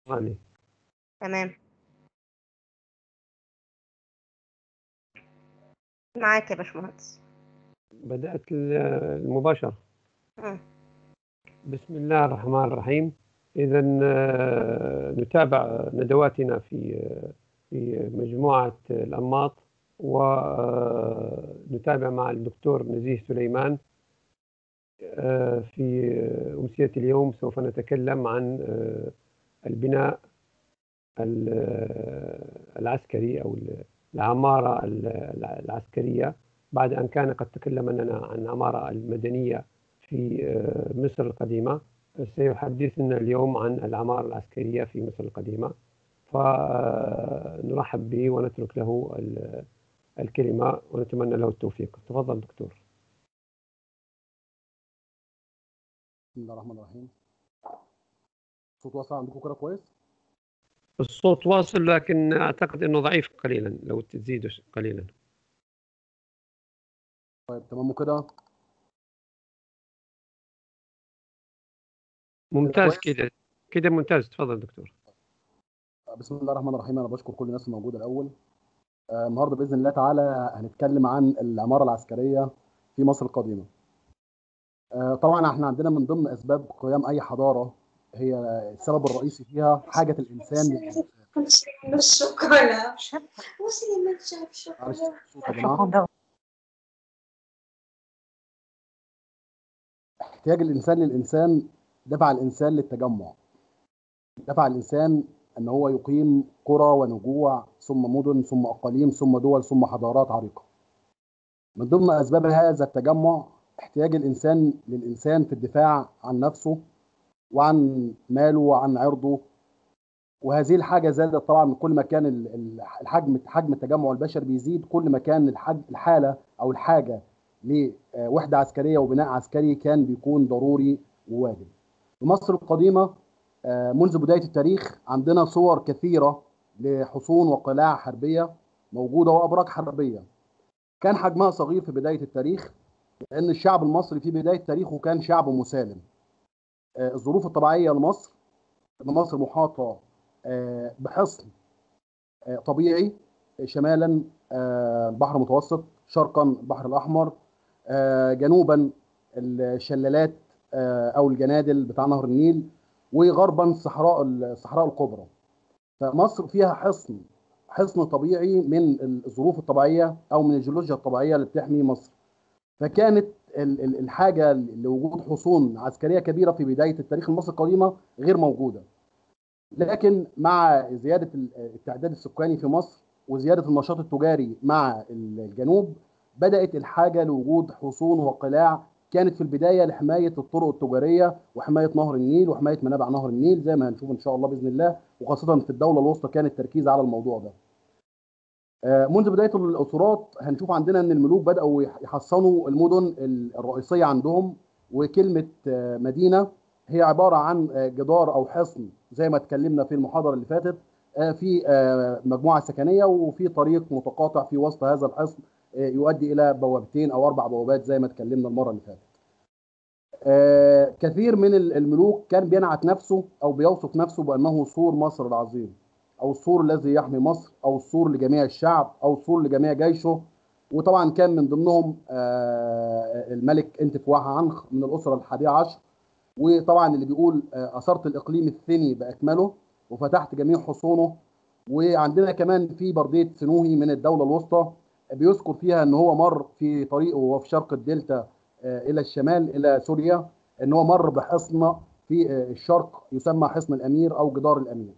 علي تمام معاك يا باشمهندس بدأت ال- المباشرة مم. بسم الله الرحمن الرحيم إذا نتابع ندواتنا في في مجموعة الأنماط ونتابع مع الدكتور نزيه سليمان آه، في أمسية اليوم سوف نتكلم عن آه، البناء ال- العسكري أو العمارة ال- العسكرية بعد أن كان قد تكلم لنا عن العمارة المدنية في آه، مصر القديمة سيحدثنا اليوم عن العمارة العسكرية في مصر القديمة فنرحب به ونترك له ال- الكلمة ونتمنى له التوفيق تفضل دكتور بسم الله الرحمن الرحيم صوت واصل عندكم كده كويس الصوت واصل لكن أعتقد أنه ضعيف قليلا لو تزيده قليلا طيب تمام كده ممتاز كويس؟ كده كده ممتاز تفضل دكتور بسم الله الرحمن الرحيم انا بشكر كل الناس الموجوده الاول آه، النهارده باذن الله تعالى هنتكلم عن العماره العسكريه في مصر القديمه آه، طبعا احنا عندنا من ضمن اسباب قيام اي حضاره هي السبب الرئيسي فيها حاجه الانسان للإنسان. مسلم الشوكولا مسلم شاف معلش شوكولا صوت يا جماعه احتياج الانسان للانسان دفع الانسان للتجمع دفع الانسان ان هو يقيم قرى ونجوع ثم مدن ثم اقاليم ثم دول ثم حضارات عريقه من ضمن اسباب هذا التجمع احتياج الانسان للانسان في الدفاع عن نفسه وعن ماله وعن عرضه وهذه الحاجه زادت طبعا كل ما كان ال- ال- الحجم حجم التجمع البشري بيزيد كل ما كان الحج الحاله او الحاجه لوحده عسكريه وبناء عسكري كان بيكون ضروري وواجب. في مصر القديمه آه، منذ بدايه التاريخ عندنا صور كثيره لحصون وقلاع حربيه موجوده وابراج حربيه. كان حجمها صغير في بدايه التاريخ لان الشعب المصري في بدايه تاريخه كان شعب مسالم. آه، الظروف الطبيعيه لمصر ان مصر محاطه آه، بحصن آه، طبيعي شمالا آه، البحر المتوسط شرقا البحر الاحمر آه، جنوبا الشلالات آه، او الجنادل بتاع نهر النيل وغربا الصحراء الصحراء الكبرى فمصر فيها حصن حصن طبيعي من الظروف الطبيعيه او من الجيولوجيا الطبيعيه اللي بتحمي مصر فكانت ال- ال- الحاجه لوجود حصون عسكريه كبيره في بدايه التاريخ المصري القديمه غير موجوده لكن مع زياده ال- التعداد السكاني في مصر وزياده النشاط التجاري مع الجنوب بدات الحاجه لوجود حصون وقلاع كانت في البدايه لحمايه الطرق التجاريه وحمايه نهر النيل وحمايه منابع نهر النيل زي ما هنشوف ان شاء الله باذن الله وخاصه في الدوله الوسطى كان التركيز على الموضوع ده. آه، منذ بدايه الاسرات هنشوف عندنا ان الملوك بداوا يح- يحصنوا المدن الرئيسيه عندهم وكلمه آه، مدينه هي عباره عن آه، جدار او حصن زي ما اتكلمنا في المحاضره اللي فاتت آه، في آه، مجموعه سكنيه وفي طريق متقاطع في وسط هذا الحصن آه، يؤدي الى بوابتين او اربع بوابات زي ما اتكلمنا المره اللي فاتت. آه، كثير من ال- الملوك كان بينعت نفسه او بيوصف نفسه بانه سور مصر العظيم او السور الذي يحمي مصر او السور لجميع الشعب او السور لجميع جيشه وطبعا كان من ضمنهم آه، الملك انتفواح عنخ من الاسره الحادية عشر وطبعا اللي بيقول آه، اثرت الاقليم الثني باكمله وفتحت جميع حصونه وعندنا كمان في برديه سنوهي من الدوله الوسطى بيذكر فيها ان هو مر في طريقه وهو في شرق الدلتا آه، الى الشمال الى سوريا ان هو مر بحصن في آه، الشرق يسمى حصن الامير او جدار الامير.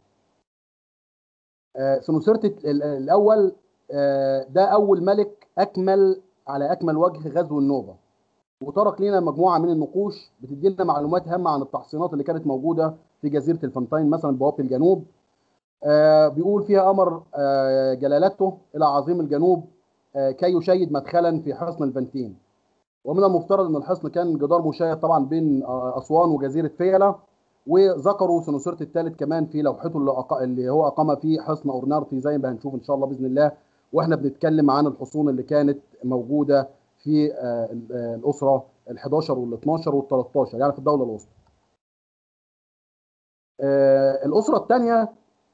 آه، سنوسرت ال- الاول آه، ده اول ملك اكمل على اكمل وجه غزو النوبه وترك لنا مجموعه من النقوش بتدينا معلومات هامه عن التحصينات اللي كانت موجوده في جزيره الفنتين مثلا بوابه الجنوب آه، بيقول فيها امر آه، جلالته الى عظيم الجنوب آه، كي يشيد مدخلا في حصن الفنتين ومن المفترض ان الحصن كان جدار مشيد طبعا بين آه، اسوان وجزيره فيلة وذكروا سنوسرت الثالث كمان في لوحته اللي, أق... اللي هو اقام فيه حصن اورنارتي زي ما هنشوف ان شاء الله باذن الله واحنا بنتكلم عن الحصون اللي كانت موجوده في آه، ال- آه، الاسره ال 11 وال 12 وال 13 يعني في الدوله الوسطى. آه، الاسره الثانيه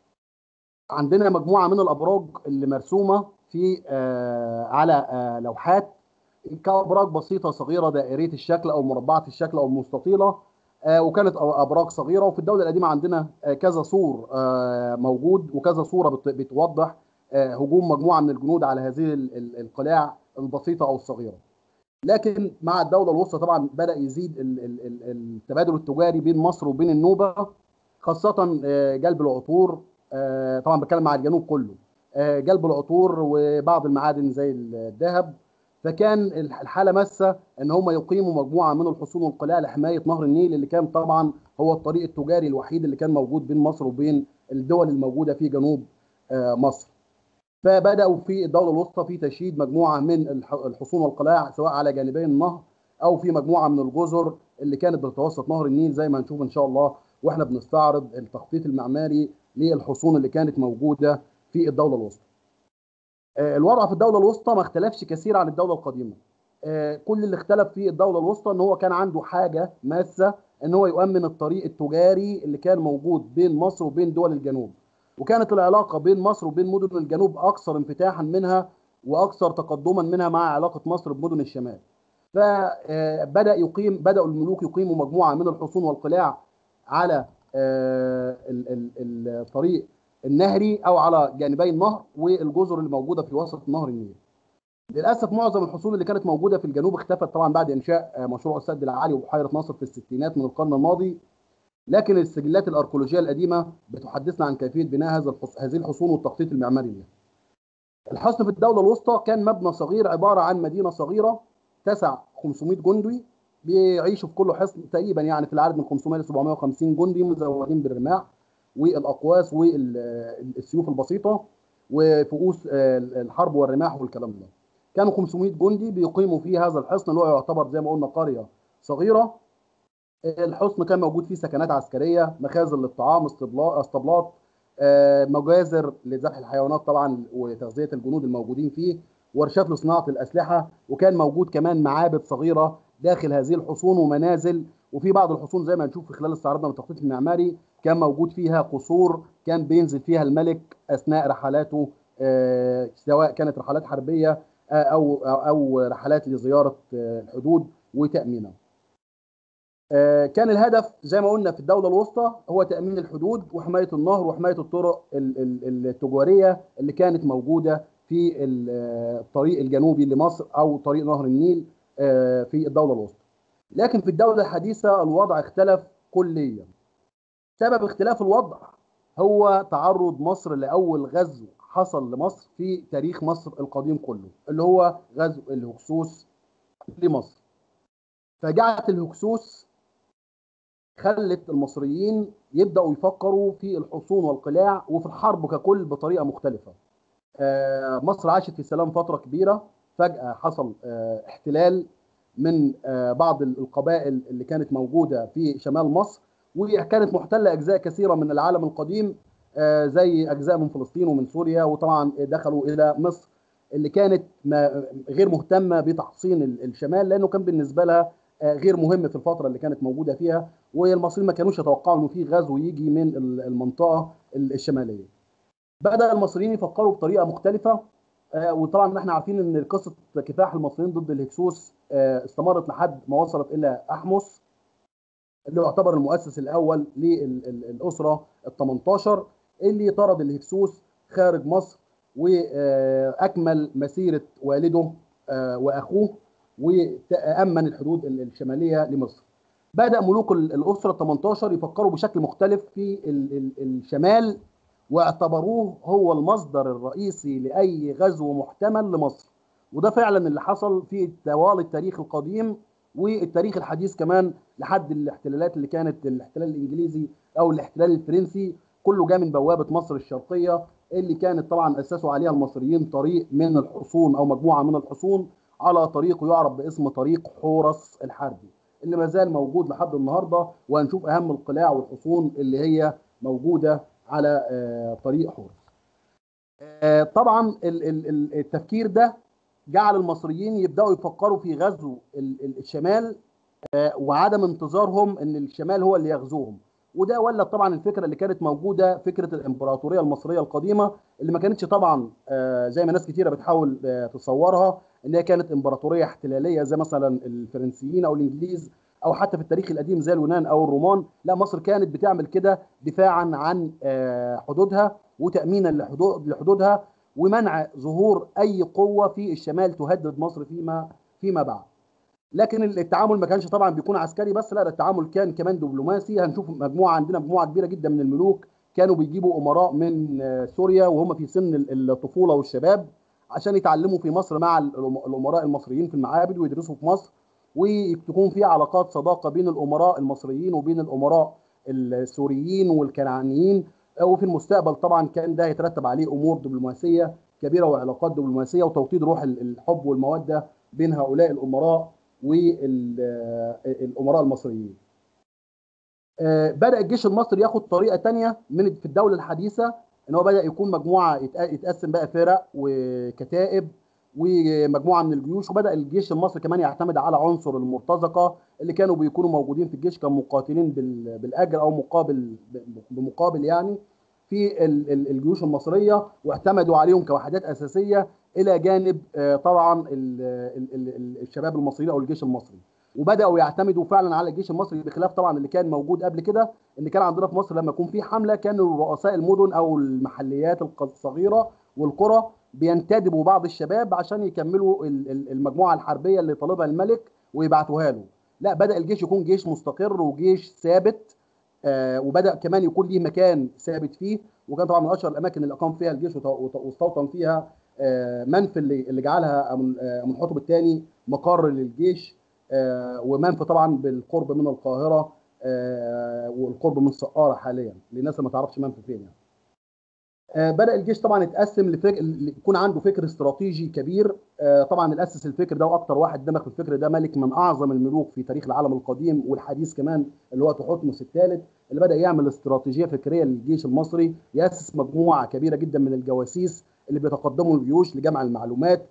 عندنا مجموعه من الابراج اللي مرسومه في آه، على آه، لوحات كابراج بسيطه صغيره دائريه الشكل او مربعه الشكل او مستطيله آه، وكانت ابراج صغيره وفي الدوله القديمه عندنا آه، كذا سور آه، موجود وكذا صوره بت- بتوضح آه، هجوم مجموعه من الجنود على هذه ال- ال- القلاع البسيطه او الصغيره. لكن مع الدوله الوسطى طبعا بدا يزيد ال- ال- ال- التبادل التجاري بين مصر وبين النوبه خاصه آه، جلب العطور آه، طبعا بتكلم على الجنوب كله آه، جلب العطور وبعض المعادن زي الذهب فكان الحاله ماسه ان هم يقيموا مجموعه من الحصون والقلاع لحمايه نهر النيل اللي كان طبعا هو الطريق التجاري الوحيد اللي كان موجود بين مصر وبين الدول الموجوده في جنوب آه، مصر. فبداوا في الدوله الوسطى في تشييد مجموعه من الح- الحصون والقلاع سواء على جانبي النهر او في مجموعه من الجزر اللي كانت بتتوسط نهر النيل زي ما هنشوف ان شاء الله واحنا بنستعرض التخطيط المعماري للحصون اللي كانت موجوده في الدوله الوسطى. آه، الوضع في الدوله الوسطى ما اختلفش كثير عن الدوله القديمه. آه، كل اللي اختلف في الدوله الوسطى ان هو كان عنده حاجه ماسه ان هو يؤمن الطريق التجاري اللي كان موجود بين مصر وبين دول الجنوب. وكانت العلاقه بين مصر وبين مدن الجنوب اكثر انفتاحا منها واكثر تقدما منها مع علاقه مصر بمدن الشمال. فبدا يقيم بداوا الملوك يقيموا مجموعه من الحصون والقلاع على آه، ال- ال- الطريق النهري او على جانبي النهر والجزر اللي موجوده في وسط نهر النيل. للاسف معظم الحصول اللي كانت موجوده في الجنوب اختفت طبعا بعد انشاء آه، مشروع السد العالي وبحيره ناصر في الستينات من القرن الماضي لكن السجلات الاركيولوجيه القديمه بتحدثنا عن كيفيه بناء هذا الحص... هذه الحصون والتخطيط المعماري لها. الحصن في الدوله الوسطى كان مبنى صغير عباره عن مدينه صغيره تسع 500 جندي بيعيشوا في كل حصن تقريبا يعني في العدد من 500 ل 750 جندي مزودين بالرماح والاقواس والسيوف البسيطه وفؤوس آه، الحرب والرماح والكلام ده. كانوا 500 جندي بيقيموا في هذا الحصن اللي هو يعتبر زي ما قلنا قريه صغيره الحصن كان موجود فيه سكنات عسكريه مخازن للطعام اسطبلا- اسطبلات آه، مجازر لذبح الحيوانات طبعا وتغذيه الجنود الموجودين فيه ورشات لصناعه الاسلحه وكان موجود كمان معابد صغيره داخل هذه الحصون ومنازل وفي بعض الحصون زي ما هنشوف في خلال استعراضنا من التخطيط المعماري كان موجود فيها قصور كان بينزل فيها الملك اثناء رحلاته آه، سواء كانت رحلات حربيه آه، او او أو رحلات لزياره آه، الحدود وتامينها. آه، كان الهدف زي ما قلنا في الدوله الوسطى هو تامين الحدود وحمايه النهر وحمايه الطرق ال- ال- التجاريه اللي كانت موجوده في ال- آه، الطريق الجنوبي لمصر او طريق نهر النيل آه، في الدوله الوسطى. لكن في الدوله الحديثه الوضع اختلف كليا. سبب اختلاف الوضع هو تعرض مصر لاول غزو حصل لمصر في تاريخ مصر القديم كله اللي هو غزو الهكسوس لمصر. فجعت الهكسوس خلت المصريين يبداوا يفكروا في الحصون والقلاع وفي الحرب ككل بطريقه مختلفه. آه، مصر عاشت في سلام فتره كبيره فجاه حصل آه، احتلال من آه، بعض القبائل اللي كانت موجوده في شمال مصر وكانت محتله اجزاء كثيره من العالم القديم آه، زي اجزاء من فلسطين ومن سوريا وطبعا دخلوا الى مصر اللي كانت ما غير مهتمه بتحصين ال- الشمال لانه كان بالنسبه لها آه، غير مهم في الفتره اللي كانت موجوده فيها والمصريين ما كانوش يتوقعوا انه في غزو يجي من ال- المنطقه ال- الشماليه. بدا المصريين يفكروا بطريقه مختلفه آه، وطبعا احنا عارفين ان قصه كفاح المصريين ضد الهكسوس آه، استمرت لحد ما وصلت الى احمس اللي يعتبر المؤسس الاول للاسره ال 18 اللي طرد الهكسوس خارج مصر واكمل مسيره والده آه، واخوه وامن الحدود الشماليه لمصر. بدا ملوك ال- الاسره ال 18 يفكروا بشكل مختلف في ال- ال- الشمال واعتبروه هو المصدر الرئيسي لاي غزو محتمل لمصر. وده فعلا اللي حصل في طوال التاريخ القديم والتاريخ الحديث كمان لحد الاحتلالات اللي كانت الاحتلال الانجليزي او الاحتلال الفرنسي كله جاء من بوابه مصر الشرقيه اللي كانت طبعا اسسوا عليها المصريين طريق من الحصون او مجموعه من الحصون على طريق يعرف باسم طريق حورس الحربي اللي ما زال موجود لحد النهارده وهنشوف اهم القلاع والحصون اللي هي موجوده على آه، طريق حورس. آه، طبعا ال- ال- ال- التفكير ده جعل المصريين يبداوا يفكروا في غزو ال- ال- الشمال آه، وعدم انتظارهم ان الشمال هو اللي يغزوهم وده ولد طبعا الفكره اللي كانت موجوده فكره الامبراطوريه المصريه القديمه اللي ما كانتش طبعا آه، زي ما ناس كتيره بتحاول آه، تصورها ان هي كانت امبراطوريه احتلاليه زي مثلا الفرنسيين او الانجليز او حتى في التاريخ القديم زي اليونان او الرومان لا مصر كانت بتعمل كده دفاعا عن آه، حدودها وتامينا لحدود لحدودها ومنع ظهور اي قوه في الشمال تهدد مصر فيما فيما بعد لكن التعامل ما كانش طبعا بيكون عسكري بس لا ده التعامل كان كمان دبلوماسي هنشوف مجموعه عندنا مجموعه كبيره جدا من الملوك كانوا بيجيبوا امراء من آه، سوريا وهم في سن ال- الطفوله والشباب عشان يتعلموا في مصر مع الأم- الامراء المصريين في المعابد ويدرسوا في مصر وتكون في علاقات صداقه بين الامراء المصريين وبين الامراء السوريين والكنعانيين وفي المستقبل طبعا كان ده يترتب عليه امور دبلوماسيه كبيره وعلاقات دبلوماسيه وتوطيد روح ال- الحب والموده بين هؤلاء الامراء والامراء المصريين. آه، بدا الجيش المصري ياخد طريقه تانية من في الدوله الحديثه ان هو بدا يكون مجموعه يتق- يتقسم بقى فرق وكتائب ومجموعه من الجيوش وبدا الجيش المصري كمان يعتمد على عنصر المرتزقه اللي كانوا بيكونوا موجودين في الجيش كمقاتلين بال- بالاجر او مقابل بمقابل يعني في ال- ال- الجيوش المصريه واعتمدوا عليهم كوحدات اساسيه الى جانب آه، طبعا ال- ال- ال- ال- الشباب المصريين او الجيش المصري وبداوا يعتمدوا فعلا على الجيش المصري بخلاف طبعا اللي كان موجود قبل كده ان كان عندنا في مصر لما يكون في حمله كانوا رؤساء المدن او المحليات الق- الصغيره والقرى بينتدبوا بعض الشباب عشان يكملوا ال- ال- المجموعه الحربيه اللي طالبها الملك ويبعتوها له لا بدا الجيش يكون جيش مستقر وجيش ثابت آه، وبدا كمان يكون ليه مكان ثابت فيه وكان طبعا من اشهر الاماكن اللي اقام فيها الجيش وت- وت- واستوطن فيها آه، منف اللي اللي جعلها أمن- آه، امنحتب الثاني مقر للجيش آه، ومنف طبعا بالقرب من القاهره آه، والقرب من سقاره حاليا للناس اللي ما تعرفش منف فين يعني. آه، بدا الجيش طبعا يتقسم لفك... يكون عنده فكر استراتيجي كبير آه، طبعا اللي اسس الفكر ده واكتر واحد دمج في الفكر ده ملك من اعظم الملوك في تاريخ العالم القديم والحديث كمان اللي هو تحتمس الثالث اللي بدا يعمل استراتيجيه فكريه للجيش المصري ياسس مجموعه كبيره جدا من الجواسيس اللي بيتقدموا الجيوش لجمع المعلومات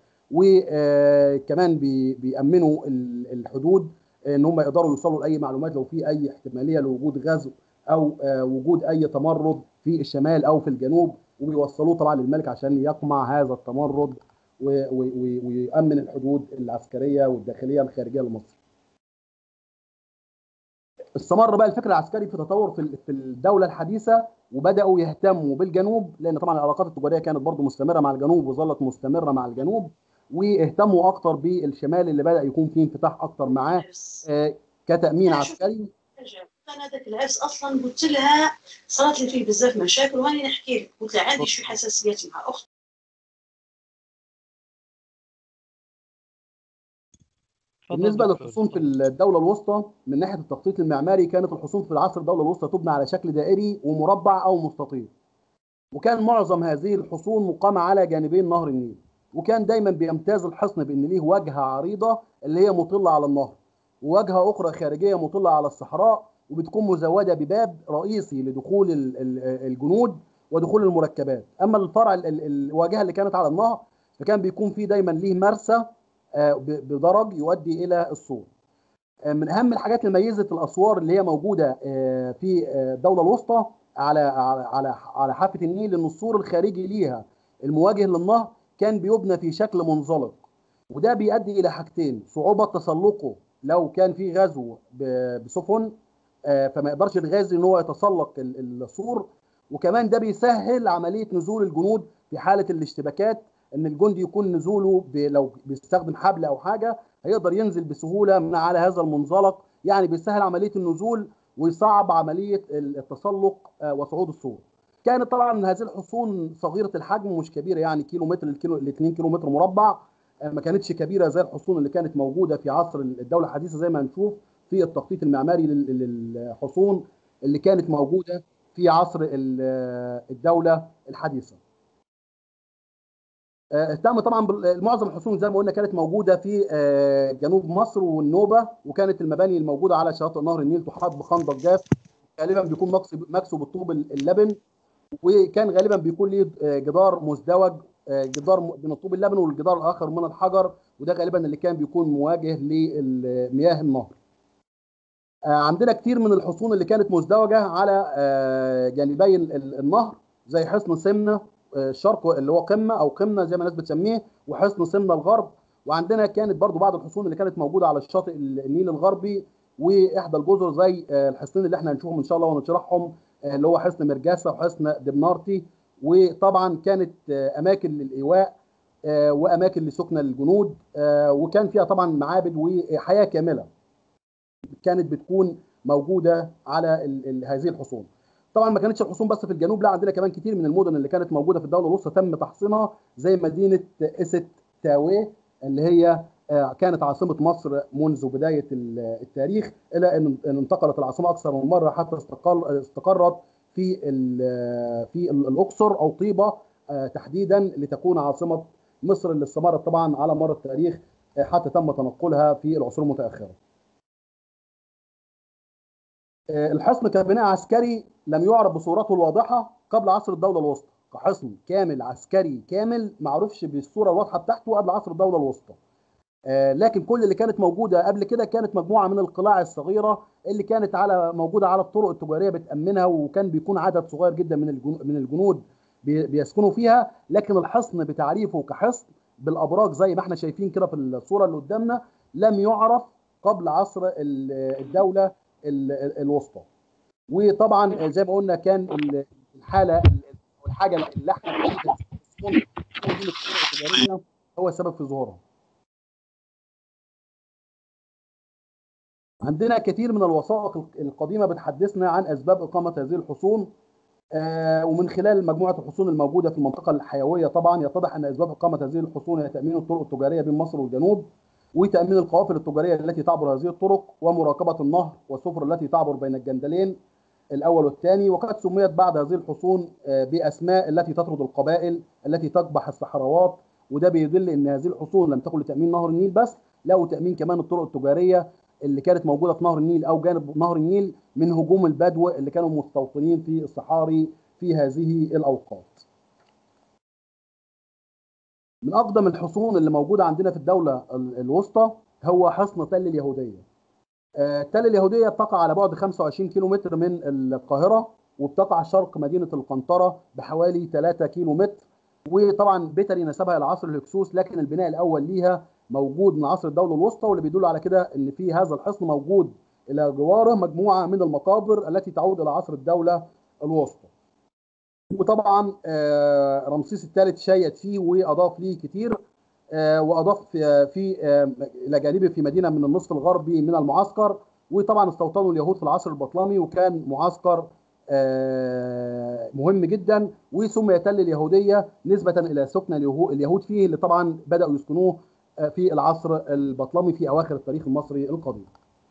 وكمان بيامنوا ال- الحدود ان هم يقدروا يوصلوا لاي معلومات لو في اي احتماليه لوجود غزو او آه، وجود اي تمرد في الشمال او في الجنوب وبيوصلوه طبعا للملك عشان يقمع هذا التمرد و- و- و- ويؤمن الحدود العسكريه والداخليه الخارجيه لمصر. استمر بقى الفكر العسكري في تطور في ال- في الدوله الحديثه وبداوا يهتموا بالجنوب لان طبعا العلاقات التجاريه كانت برضو مستمره مع الجنوب وظلت مستمره مع الجنوب واهتموا اكتر بالشمال اللي بدا يكون فيه انفتاح اكتر معاه العرس آه، كتامين لا، شوف. عسكري انا ذاك العرس اصلا قلت لها صارت لي فيه بزاف مشاكل وهاني نحكي لك قلت لها عندي شويه حساسيات مع اختي تفضل بالنسبه دكتور، للحصون في تفضل. الدوله الوسطى من ناحيه التخطيط المعماري كانت الحصون في العصر الدوله الوسطى تبنى على شكل دائري ومربع او مستطيل وكان معظم هذه الحصون مقامه على جانبين نهر النيل وكان دايما بيمتاز الحصن بان ليه واجهه عريضه اللي هي مطله على النهر وواجهه اخرى خارجيه مطله على الصحراء وبتكون مزوده بباب رئيسي لدخول ال- ال- الجنود ودخول المركبات اما الفرع ال- ال- الواجهه اللي كانت على النهر فكان بيكون فيه دايما ليه مرسى آه، ب- بدرج يؤدي الى السور آه، من اهم الحاجات اللي ميزت الاسوار اللي هي موجوده آه، في آه، الدوله الوسطى على على على على حافه النيل ان السور الخارجي ليها المواجه للنهر كان بيبنى في شكل منزلق وده بيؤدي الى حاجتين صعوبه تسلقه لو كان في غزو ب- بسفن آه، فما يقدرش الغازي ان هو يتسلق ال- السور وكمان ده بيسهل عمليه نزول الجنود في حاله الاشتباكات ان الجندي يكون نزوله ب- لو بيستخدم حبل او حاجه هيقدر ينزل بسهوله من على هذا المنزلق يعني بيسهل عمليه النزول ويصعب عمليه التسلق آه، وصعود السور. كانت طبعا هذه الحصون صغيره الحجم مش كبيره يعني كيلو متر للكيلو ل 2 كيلو متر مربع آه، ما كانتش كبيره زي الحصون اللي كانت موجوده في عصر الدوله الحديثه زي ما هنشوف في التخطيط المعماري لل- للحصون اللي كانت موجوده في عصر ال- الدوله الحديثه. آه، اهتم طبعا بال- معظم الحصون زي ما قلنا كانت موجوده في آه، جنوب مصر والنوبه وكانت المباني الموجوده على شاطئ نهر النيل تحاط بخندق جاف غالبا بيكون مكسو مكسو بالطوب اللبن وكان غالبا بيكون ليه آه، جدار مزدوج آه، جدار م- من الطوب اللبن والجدار الاخر من الحجر وده غالبا اللي كان بيكون مواجه لمياه النهر. آه، عندنا كتير من الحصون اللي كانت مزدوجه على آه، جانبي ال- ال- النهر زي حصن سمنه آه، الشرق اللي هو قمه او قمه زي ما الناس بتسميه وحصن سمنه الغرب وعندنا كانت برضو بعض الحصون اللي كانت موجوده على الشاطئ النيل الغربي واحدى الجزر زي آه، الحصنين اللي احنا هنشوفهم ان شاء الله ونشرحهم آه، اللي هو حصن مرجاسه وحصن دمنارتي وطبعا كانت آه، اماكن للايواء آه، واماكن لسكن الجنود آه، وكان فيها طبعا معابد وحياه كامله كانت بتكون موجوده على ال- ال- هذه الحصون. طبعا ما كانتش الحصون بس في الجنوب لا عندنا كمان كتير من المدن اللي كانت موجوده في الدوله الوسطى تم تحصينها زي مدينه اسيت تاويه اللي هي آه، كانت عاصمه مصر منذ بدايه ال- التاريخ الى ان إن انتقلت العاصمه اكثر من مره حتى استقل استقرت في ال- في ال- الاقصر او طيبه آه، تحديدا لتكون عاصمه مصر اللي استمرت طبعا على مر التاريخ آه، حتى تم تنقلها في العصور المتاخره. آه، الحصن كبناء عسكري لم يعرف بصورته الواضحه قبل عصر الدوله الوسطى كحصن كامل عسكري كامل ما عرفش بالصوره الواضحه بتاعته قبل عصر الدوله الوسطى آه، لكن كل اللي كانت موجوده قبل كده كانت مجموعه من القلاع الصغيره اللي كانت على موجوده على الطرق التجاريه بتامنها وكان بيكون عدد صغير جدا من الجنو- من الجنود بي- بيسكنوا فيها لكن الحصن بتعريفه كحصن بالابراج زي ما احنا شايفين كده في الصوره اللي قدامنا لم يعرف قبل عصر ال- الدوله ال- ال- الوسطى وطبعا زي ما قلنا كان ال- الحاله او الحاجه اللي احنا التجاريه هو السبب في ظهورها عندنا كثير من الوثائق القديمه بتحدثنا عن اسباب اقامه هذه الحصون آه، ومن خلال مجموعه الحصون الموجوده في المنطقه الحيويه طبعا يتضح ان اسباب اقامه هذه الحصون هي تامين الطرق التجاريه بين مصر والجنوب وتامين القوافل التجاريه التي تعبر هذه الطرق ومراقبه النهر والسفر التي تعبر بين الجندلين الاول والثاني وقد سميت بعض هذه الحصون آه، باسماء التي تطرد القبائل التي تقبح الصحراوات وده بيدل ان هذه الحصون لم تكن لتامين نهر النيل بس لا وتامين كمان الطرق التجاريه اللي كانت موجوده في نهر النيل او جانب نهر النيل من هجوم البدو اللي كانوا مستوطنين في الصحاري في هذه الاوقات. من اقدم الحصون اللي موجوده عندنا في الدوله ال- الوسطى هو حصن تل اليهوديه. آه، تل اليهوديه تقع على بعد 25 كيلو متر من القاهره وبتقع شرق مدينه القنطره بحوالي 3 كيلو متر وطبعا بيتري نسبها الى عصر الهكسوس لكن البناء الاول ليها موجود من عصر الدوله الوسطى واللي بيدل على كده ان في هذا الحصن موجود الى جواره مجموعه من المقابر التي تعود الى عصر الدوله الوسطى. وطبعا آه، رمسيس الثالث شيد فيه واضاف ليه كتير آه، واضاف آه، في آه، الى جانبه في مدينه من النصف الغربي من المعسكر وطبعا استوطنوا اليهود في العصر البطلمي وكان معسكر آه، مهم جدا وسمي تل اليهوديه نسبه الى سكن اليهو- اليهود فيه اللي طبعا بداوا يسكنوه آه، في العصر البطلمي في اواخر التاريخ المصري القديم.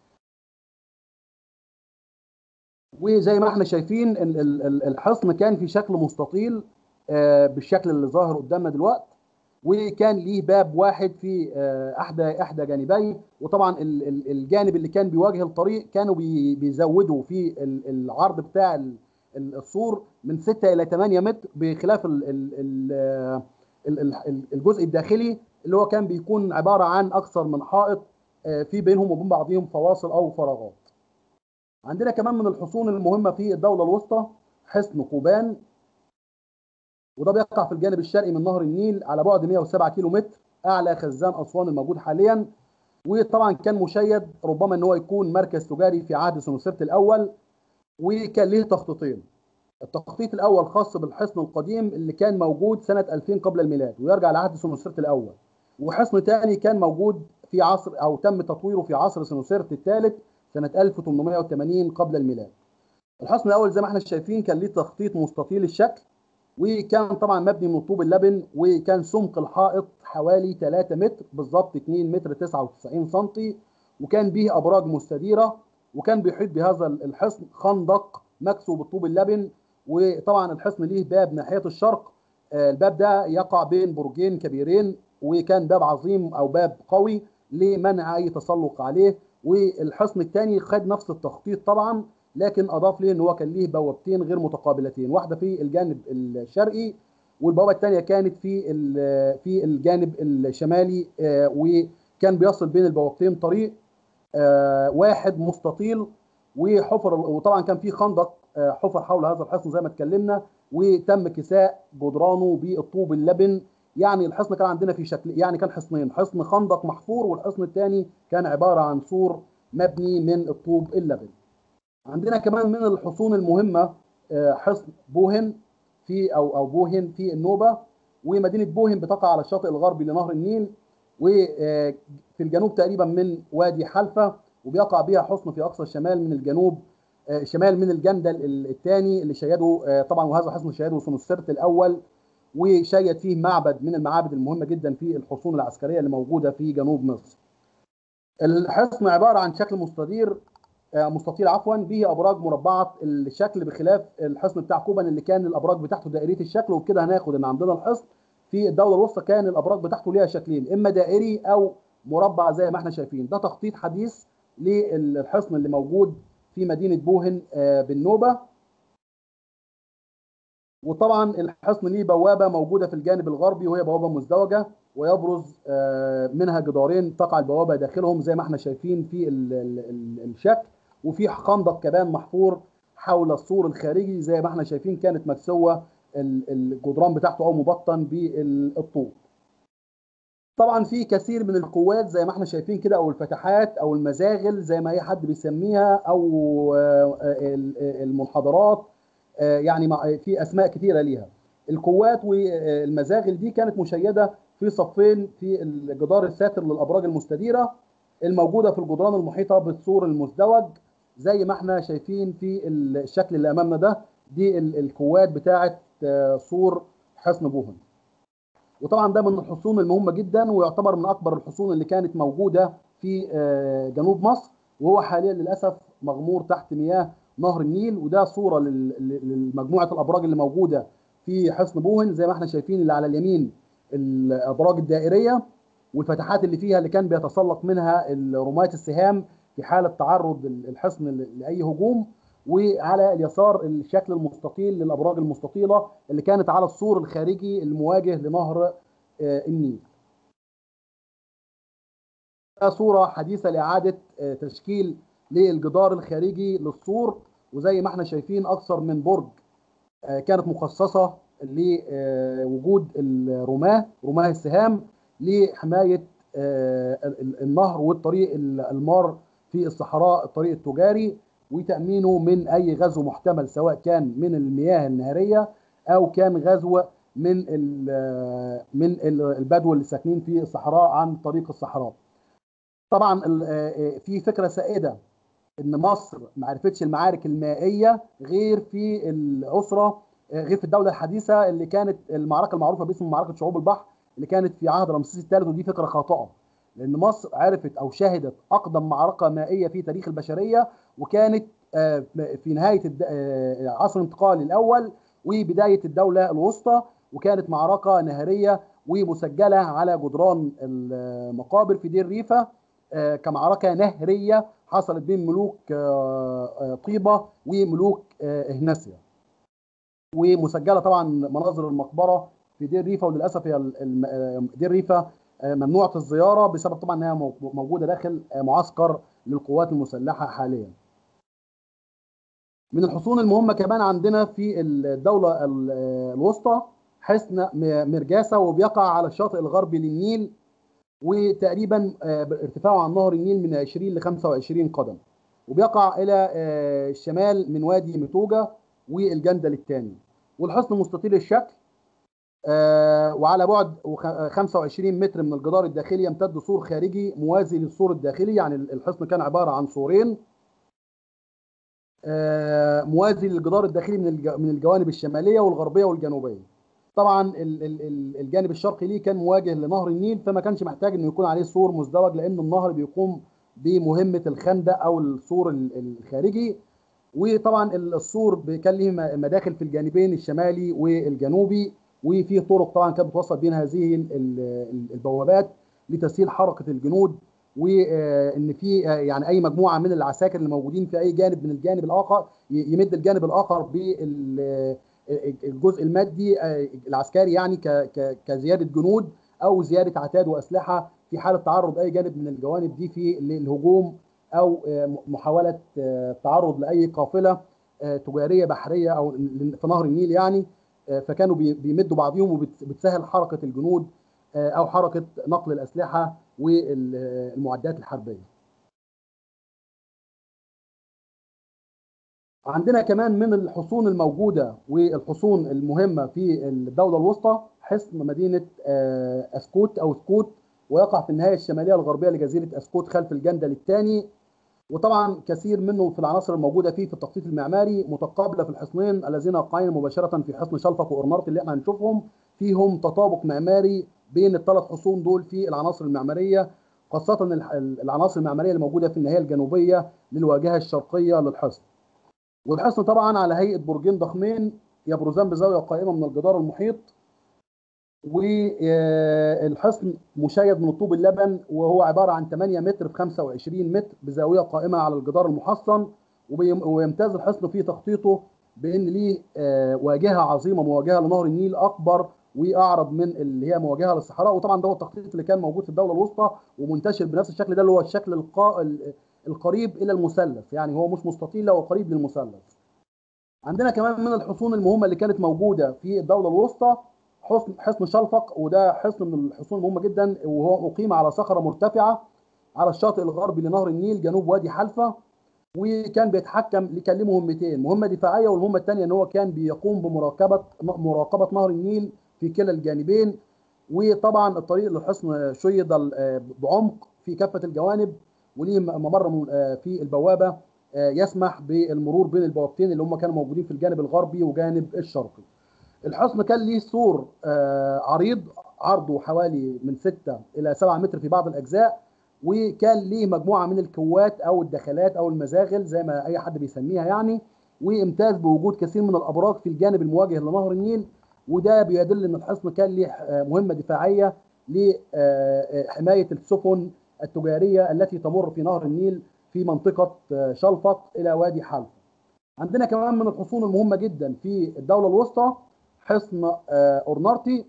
وزي ما احنا شايفين ال- ال- ال- الحصن كان في شكل مستطيل آه، بالشكل اللي ظاهر قدامنا دلوقتي وكان ليه باب واحد في آه، احدى احدى جانبيه وطبعا ال- ال- الجانب اللي كان بيواجه الطريق كانوا بي- بيزودوا في ال- العرض بتاع ال- ال- السور من 6 الى 8 متر بخلاف ال- ال- ال- آه، ال- ال- الجزء الداخلي اللي هو كان بيكون عباره عن اكثر من حائط آه، في بينهم وبين بعضهم فواصل او فراغات. عندنا كمان من الحصون المهمه في الدوله الوسطى حصن قوبان وده بيقع في الجانب الشرقي من نهر النيل على بعد 107 كيلو متر اعلى خزان اسوان الموجود حاليا وطبعا كان مشيد ربما ان هو يكون مركز تجاري في عهد سنوسرت الاول وكان ليه تخطيطين التخطيط الاول خاص بالحصن القديم اللي كان موجود سنه 2000 قبل الميلاد ويرجع لعهد سنوسرت الاول وحصن ثاني كان موجود في عصر او تم تطويره في عصر سنوسرت الثالث سنه 1880 قبل الميلاد الحصن الاول زي ما احنا شايفين كان ليه تخطيط مستطيل الشكل وكان طبعا مبني من طوب اللبن وكان سمك الحائط حوالي 3 متر بالظبط 2 متر 99 سم وكان به ابراج مستديره وكان بيحيط بهذا الحصن خندق مكسو بالطوب اللبن وطبعا الحصن ليه باب ناحيه الشرق آه، الباب ده يقع بين برجين كبيرين وكان باب عظيم او باب قوي لمنع اي تسلق عليه والحصن الثاني خد نفس التخطيط طبعا لكن اضاف ليه ان هو كان ليه بوابتين غير متقابلتين واحده في الجانب الشرقي والبوابه الثانيه كانت في ال- في الجانب الشمالي آه، وكان بيصل بين البوابتين طريق آه، واحد مستطيل وحفر وطبعا كان في خندق آه، حفر حول هذا الحصن زي ما اتكلمنا وتم كساء جدرانه بالطوب اللبن يعني الحصن كان عندنا في شكل يعني كان حصنين حصن خندق محفور والحصن الثاني كان عباره عن سور مبني من الطوب اللبن عندنا كمان من الحصون المهمه آه، حصن بوهن في او او بوهن في النوبه ومدينه بوهن بتقع على الشاطئ الغربي لنهر النيل وفي الجنوب تقريبا من وادي حلفه وبيقع بها حصن في اقصى الشمال من الجنوب آه، شمال من الجندل الثاني اللي شيده آه، طبعا وهذا حصن شيده سنوسرت الاول وشيد فيه معبد من المعابد المهمه جدا في الحصون العسكريه اللي موجوده في جنوب مصر. الحصن عباره عن شكل مستدير آه، مستطيل عفوا به ابراج مربعه الشكل بخلاف الحصن بتاع كوبان اللي كان الابراج بتاعته دائريه الشكل وبكده هناخد ان عندنا الحصن في الدوله الوسطى كان الابراج بتاعته ليها شكلين اما دائري او مربع زي ما احنا شايفين ده تخطيط حديث للحصن اللي موجود في مدينه بوهن آه، بالنوبه وطبعا الحصن ليه بوابه موجوده في الجانب الغربي وهي بوابه مزدوجه ويبرز آه، منها جدارين تقع البوابه داخلهم زي ما احنا شايفين في ال- ال- ال- الشكل وفي خندق كمان محفور حول السور الخارجي زي ما احنا شايفين كانت مكسوه ال- الجدران بتاعته او مبطن بالطوب. طبعا في كثير من القوات زي ما احنا شايفين كده او الفتحات او المزاغل زي ما اي حد بيسميها او آه، ال- المنحدرات آه، يعني مع- في اسماء كثيره ليها. القوات والمزاغل دي كانت مشيده في صفين في الجدار الساتر للابراج المستديره الموجوده في الجدران المحيطه بالسور المزدوج زي ما احنا شايفين في الشكل اللي امامنا ده دي ال- القوات بتاعه آه، سور حصن بوهن. وطبعا ده من الحصون المهمه جدا ويعتبر من اكبر الحصون اللي كانت موجوده في آه، جنوب مصر وهو حاليا للاسف مغمور تحت مياه نهر النيل وده صوره لل- لل- لمجموعه الابراج اللي موجوده في حصن بوهن زي ما احنا شايفين اللي على اليمين الابراج الدائريه والفتحات اللي فيها اللي كان بيتسلق منها رماة السهام في حاله تعرض الحصن ل- لاي هجوم وعلى اليسار الشكل المستطيل للابراج المستطيله اللي كانت على السور الخارجي المواجه لنهر آه، النيل. ده صوره حديثه لاعاده آه، تشكيل للجدار الخارجي للسور وزي ما احنا شايفين اكثر من برج آه، كانت مخصصه لوجود الرماه رماه السهام لحمايه آه، ال- ال- النهر والطريق ال- المار في الصحراء الطريق التجاري وتامينه من اي غزو محتمل سواء كان من المياه النهريه او كان غزو من ال- من ال- البدو اللي ساكنين في الصحراء عن طريق الصحراء. طبعا ال- آه، في فكره سائده ان مصر ما عرفتش المعارك المائيه غير في الاسره آه، غير في الدوله الحديثه اللي كانت المعركه المعروفه باسم معركه شعوب البحر اللي كانت في عهد رمسيس الثالث ودي فكره خاطئه لان مصر عرفت او شهدت اقدم معركه مائيه في تاريخ البشريه وكانت آه، في نهايه الد- آه، عصر الانتقال الاول وبدايه الدوله الوسطى وكانت معركه نهريه ومسجله على جدران المقابر في دير ريفه آه، كمعركه نهريه حصلت بين ملوك آه، آه، طيبه وملوك آه، اهناسيا ومسجله طبعا مناظر المقبره في دير ريفه وللاسف هي ال- الم- آه، دير ريفه آه، ممنوعه الزياره بسبب طبعا انها مو- موجوده داخل آه، معسكر للقوات المسلحه حاليا. من الحصون المهمه كمان عندنا في الدوله ال- آه، الوسطى حصن م- مرجاسه وبيقع على الشاطئ الغربي للنيل وتقريبا آه، ارتفاعه عن نهر النيل من 20 ل 25 قدم وبيقع الى آه، الشمال من وادي متوجه والجندل الثاني والحصن مستطيل الشكل آه، وعلى بعد وخ- آه، 25 متر من الجدار الداخلي يمتد سور خارجي موازي للسور الداخلي يعني الحصن كان عباره عن سورين آه، موازي للجدار الداخلي من الج- من الجوانب الشماليه والغربيه والجنوبيه. طبعا ال- ال- ال- الجانب الشرقي ليه كان مواجه لنهر النيل فما كانش محتاج انه يكون عليه سور مزدوج لان النهر بيقوم بمهمه الخندق او السور ال- الخارجي وطبعا السور كان ليه م- مداخل في الجانبين الشمالي والجنوبي وفي طرق طبعا كانت بتوصل بين هذه ال- ال- البوابات لتسهيل حركه الجنود وان في يعني اي مجموعه من العساكر اللي موجودين في اي جانب من الجانب الاخر ي- يمد الجانب الاخر بالجزء المادي آه، العسكري يعني ك- ك- كزياده جنود او زياده عتاد واسلحه في حاله تعرض اي جانب من الجوانب دي في الهجوم او آه، محاوله آه، تعرض لاي قافله آه، تجاريه بحريه او ل- في نهر النيل يعني آه، فكانوا بي- بيمدوا بعضهم وبتسهل حركه الجنود آه، او حركه نقل الاسلحه والمعدات الحربيه. عندنا كمان من الحصون الموجوده والحصون المهمه في الدوله الوسطى حصن مدينه آه، اسكوت او سكوت ويقع في النهايه الشماليه الغربيه لجزيره اسكوت خلف الجندل الثاني وطبعا كثير منه في العناصر الموجوده فيه في التخطيط المعماري متقابله في الحصنين الذين يقعين مباشره في حصن شلفق وأورنارت اللي احنا هنشوفهم فيهم تطابق معماري بين الثلاث حصون دول في العناصر المعماريه خاصه الح- العناصر المعماريه اللي موجوده في النهايه الجنوبيه للواجهه الشرقيه للحصن. والحصن طبعا على هيئه برجين ضخمين يبرزان بزاويه قائمه من الجدار المحيط والحصن مشيد من الطوب اللبن وهو عباره عن 8 متر في 25 متر بزاويه قائمه على الجدار المحصن وبيم- ويمتاز الحصن في تخطيطه بان ليه آه، واجهه عظيمه مواجهه لنهر النيل اكبر واعرض من اللي هي مواجهه للصحراء وطبعا ده هو التخطيط اللي كان موجود في الدوله الوسطى ومنتشر بنفس الشكل ده اللي هو الشكل القا... ال- القريب الى المثلث يعني هو مش مستطيل لا هو قريب للمثلث عندنا كمان من الحصون المهمه اللي كانت موجوده في الدوله الوسطى حصن حصن شلفق وده حصن من الحصون المهمه جدا وهو اقيم على صخره مرتفعه على الشاطئ الغربي لنهر النيل جنوب وادي حلفا وكان بيتحكم لكان له مهمتين مهمه دفاعيه والمهمه الثانيه ان هو كان بيقوم بمراقبه مراقبه نهر النيل في كلا الجانبين وطبعا الطريق للحصن شيد ال- بعمق في كافه الجوانب وليه ممر م- في البوابه آه، يسمح بالمرور بين البوابتين اللي هم كانوا موجودين في الجانب الغربي وجانب الشرقي. الحصن كان ليه سور آه، عريض عرضه حوالي من 6 الى 7 متر في بعض الاجزاء وكان ليه مجموعه من الكوات او الدخلات او المزاغل زي ما اي حد بيسميها يعني وامتاز بوجود كثير من الابراج في الجانب المواجه لنهر النيل وده بيدل ان الحصن كان ليه آه، مهمه دفاعيه لحمايه السفن التجاريه التي تمر في نهر النيل في منطقه آه، شلفق الى وادي حلفا. عندنا كمان من الحصون المهمه جدا في الدوله الوسطى حصن آه، اورنارتي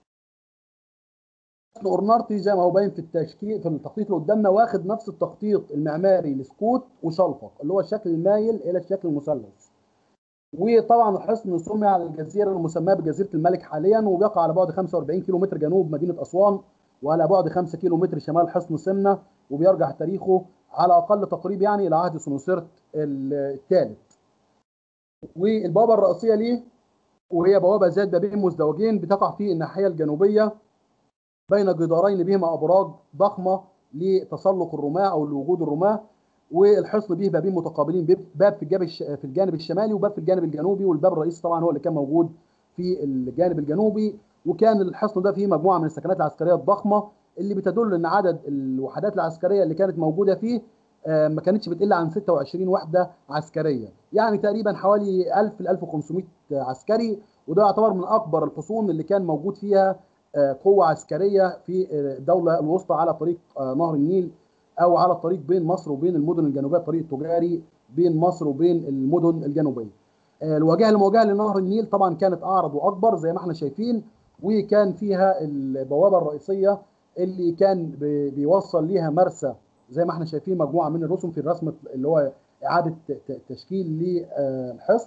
حصن اورنارتي زي ما هو باين في التشكيل في التخطيط اللي قدامنا واخد نفس التخطيط المعماري لسكوت وشلفق اللي هو الشكل المايل الى الشكل المثلث وطبعا الحصن سمي على الجزيره المسماه بجزيره الملك حاليا وبيقع على بعد 45 كيلو متر جنوب مدينه اسوان وعلى بعد 5 كيلو متر شمال حصن سمنه وبيرجع تاريخه على اقل تقريب يعني الى عهد سنوسرت الثالث والبوابه الرئيسيه ليه وهي بوابه ذات بابين مزدوجين بتقع في الناحيه الجنوبيه بين جدارين بهما ابراج ضخمه لتسلق الرماة او لوجود الرماة والحصن به بابين متقابلين باب- باب في الجانب الش- في الجانب الشمالي وباب في الجانب الجنوبي والباب الرئيسي طبعا هو اللي كان موجود في الجانب الجنوبي وكان الحصن ده فيه مجموعه من السكنات العسكريه الضخمه اللي بتدل ان عدد الوحدات العسكريه اللي كانت موجوده فيه آه، ما كانتش بتقل عن 26 وحده عسكريه يعني تقريبا حوالي 1000 ل 1500 عسكري وده يعتبر من اكبر الحصون اللي كان موجود فيها آه، قوه عسكريه في آه، الدوله الوسطى على طريق آه، نهر النيل او على الطريق بين مصر وبين المدن الجنوبيه الطريق التجاري بين مصر وبين المدن الجنوبيه. آه، الواجهه المواجهه لنهر النيل طبعا كانت اعرض واكبر زي ما احنا شايفين وكان فيها البوابه الرئيسيه اللي كان بي- بيوصل ليها مرسى زي ما احنا شايفين مجموعه من الرسم في الرسم اللي هو اعاده ت- ت- تشكيل للحصن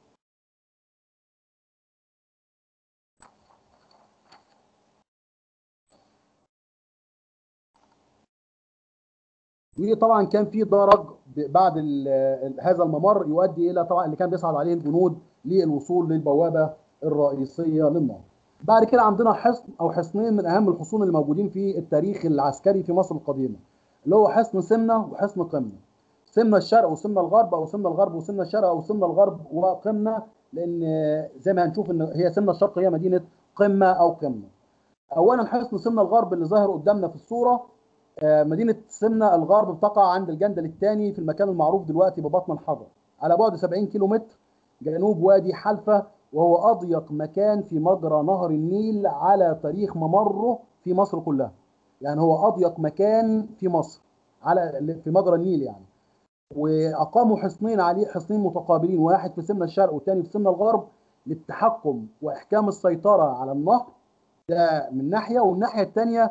وطبعا كان في درج ب- بعد ال- ال- هذا الممر يؤدي الى طبعا اللي كان بيصعد عليه الجنود للوصول للبوابه الرئيسيه للنهر. بعد كده عندنا حصن او حصنين من اهم الحصون اللي موجودين في التاريخ العسكري في مصر القديمه اللي هو حصن سمنه وحصن قمه. سمنه الشرق وسمنه الغرب او سمنه الغرب وسمنه الشرق او سمنه الغرب وقمه لان زي ما هنشوف ان هي سمنه الشرق هي مدينه قمه او قمه. اولا حصن سمنه الغرب اللي ظاهر قدامنا في الصوره آه، مدينة سمنة الغرب بتقع عند الجندل الثاني في المكان المعروف دلوقتي ببطن الحجر على بعد 70 كيلو متر جنوب وادي حلفة وهو أضيق مكان في مجرى نهر النيل على تاريخ ممره في مصر كلها يعني هو أضيق مكان في مصر على في مجرى النيل يعني وأقاموا حصنين عليه حصنين متقابلين واحد في سمنة الشرق والثاني في سمنة الغرب للتحكم وإحكام السيطرة على النهر ده من ناحية والناحية الثانية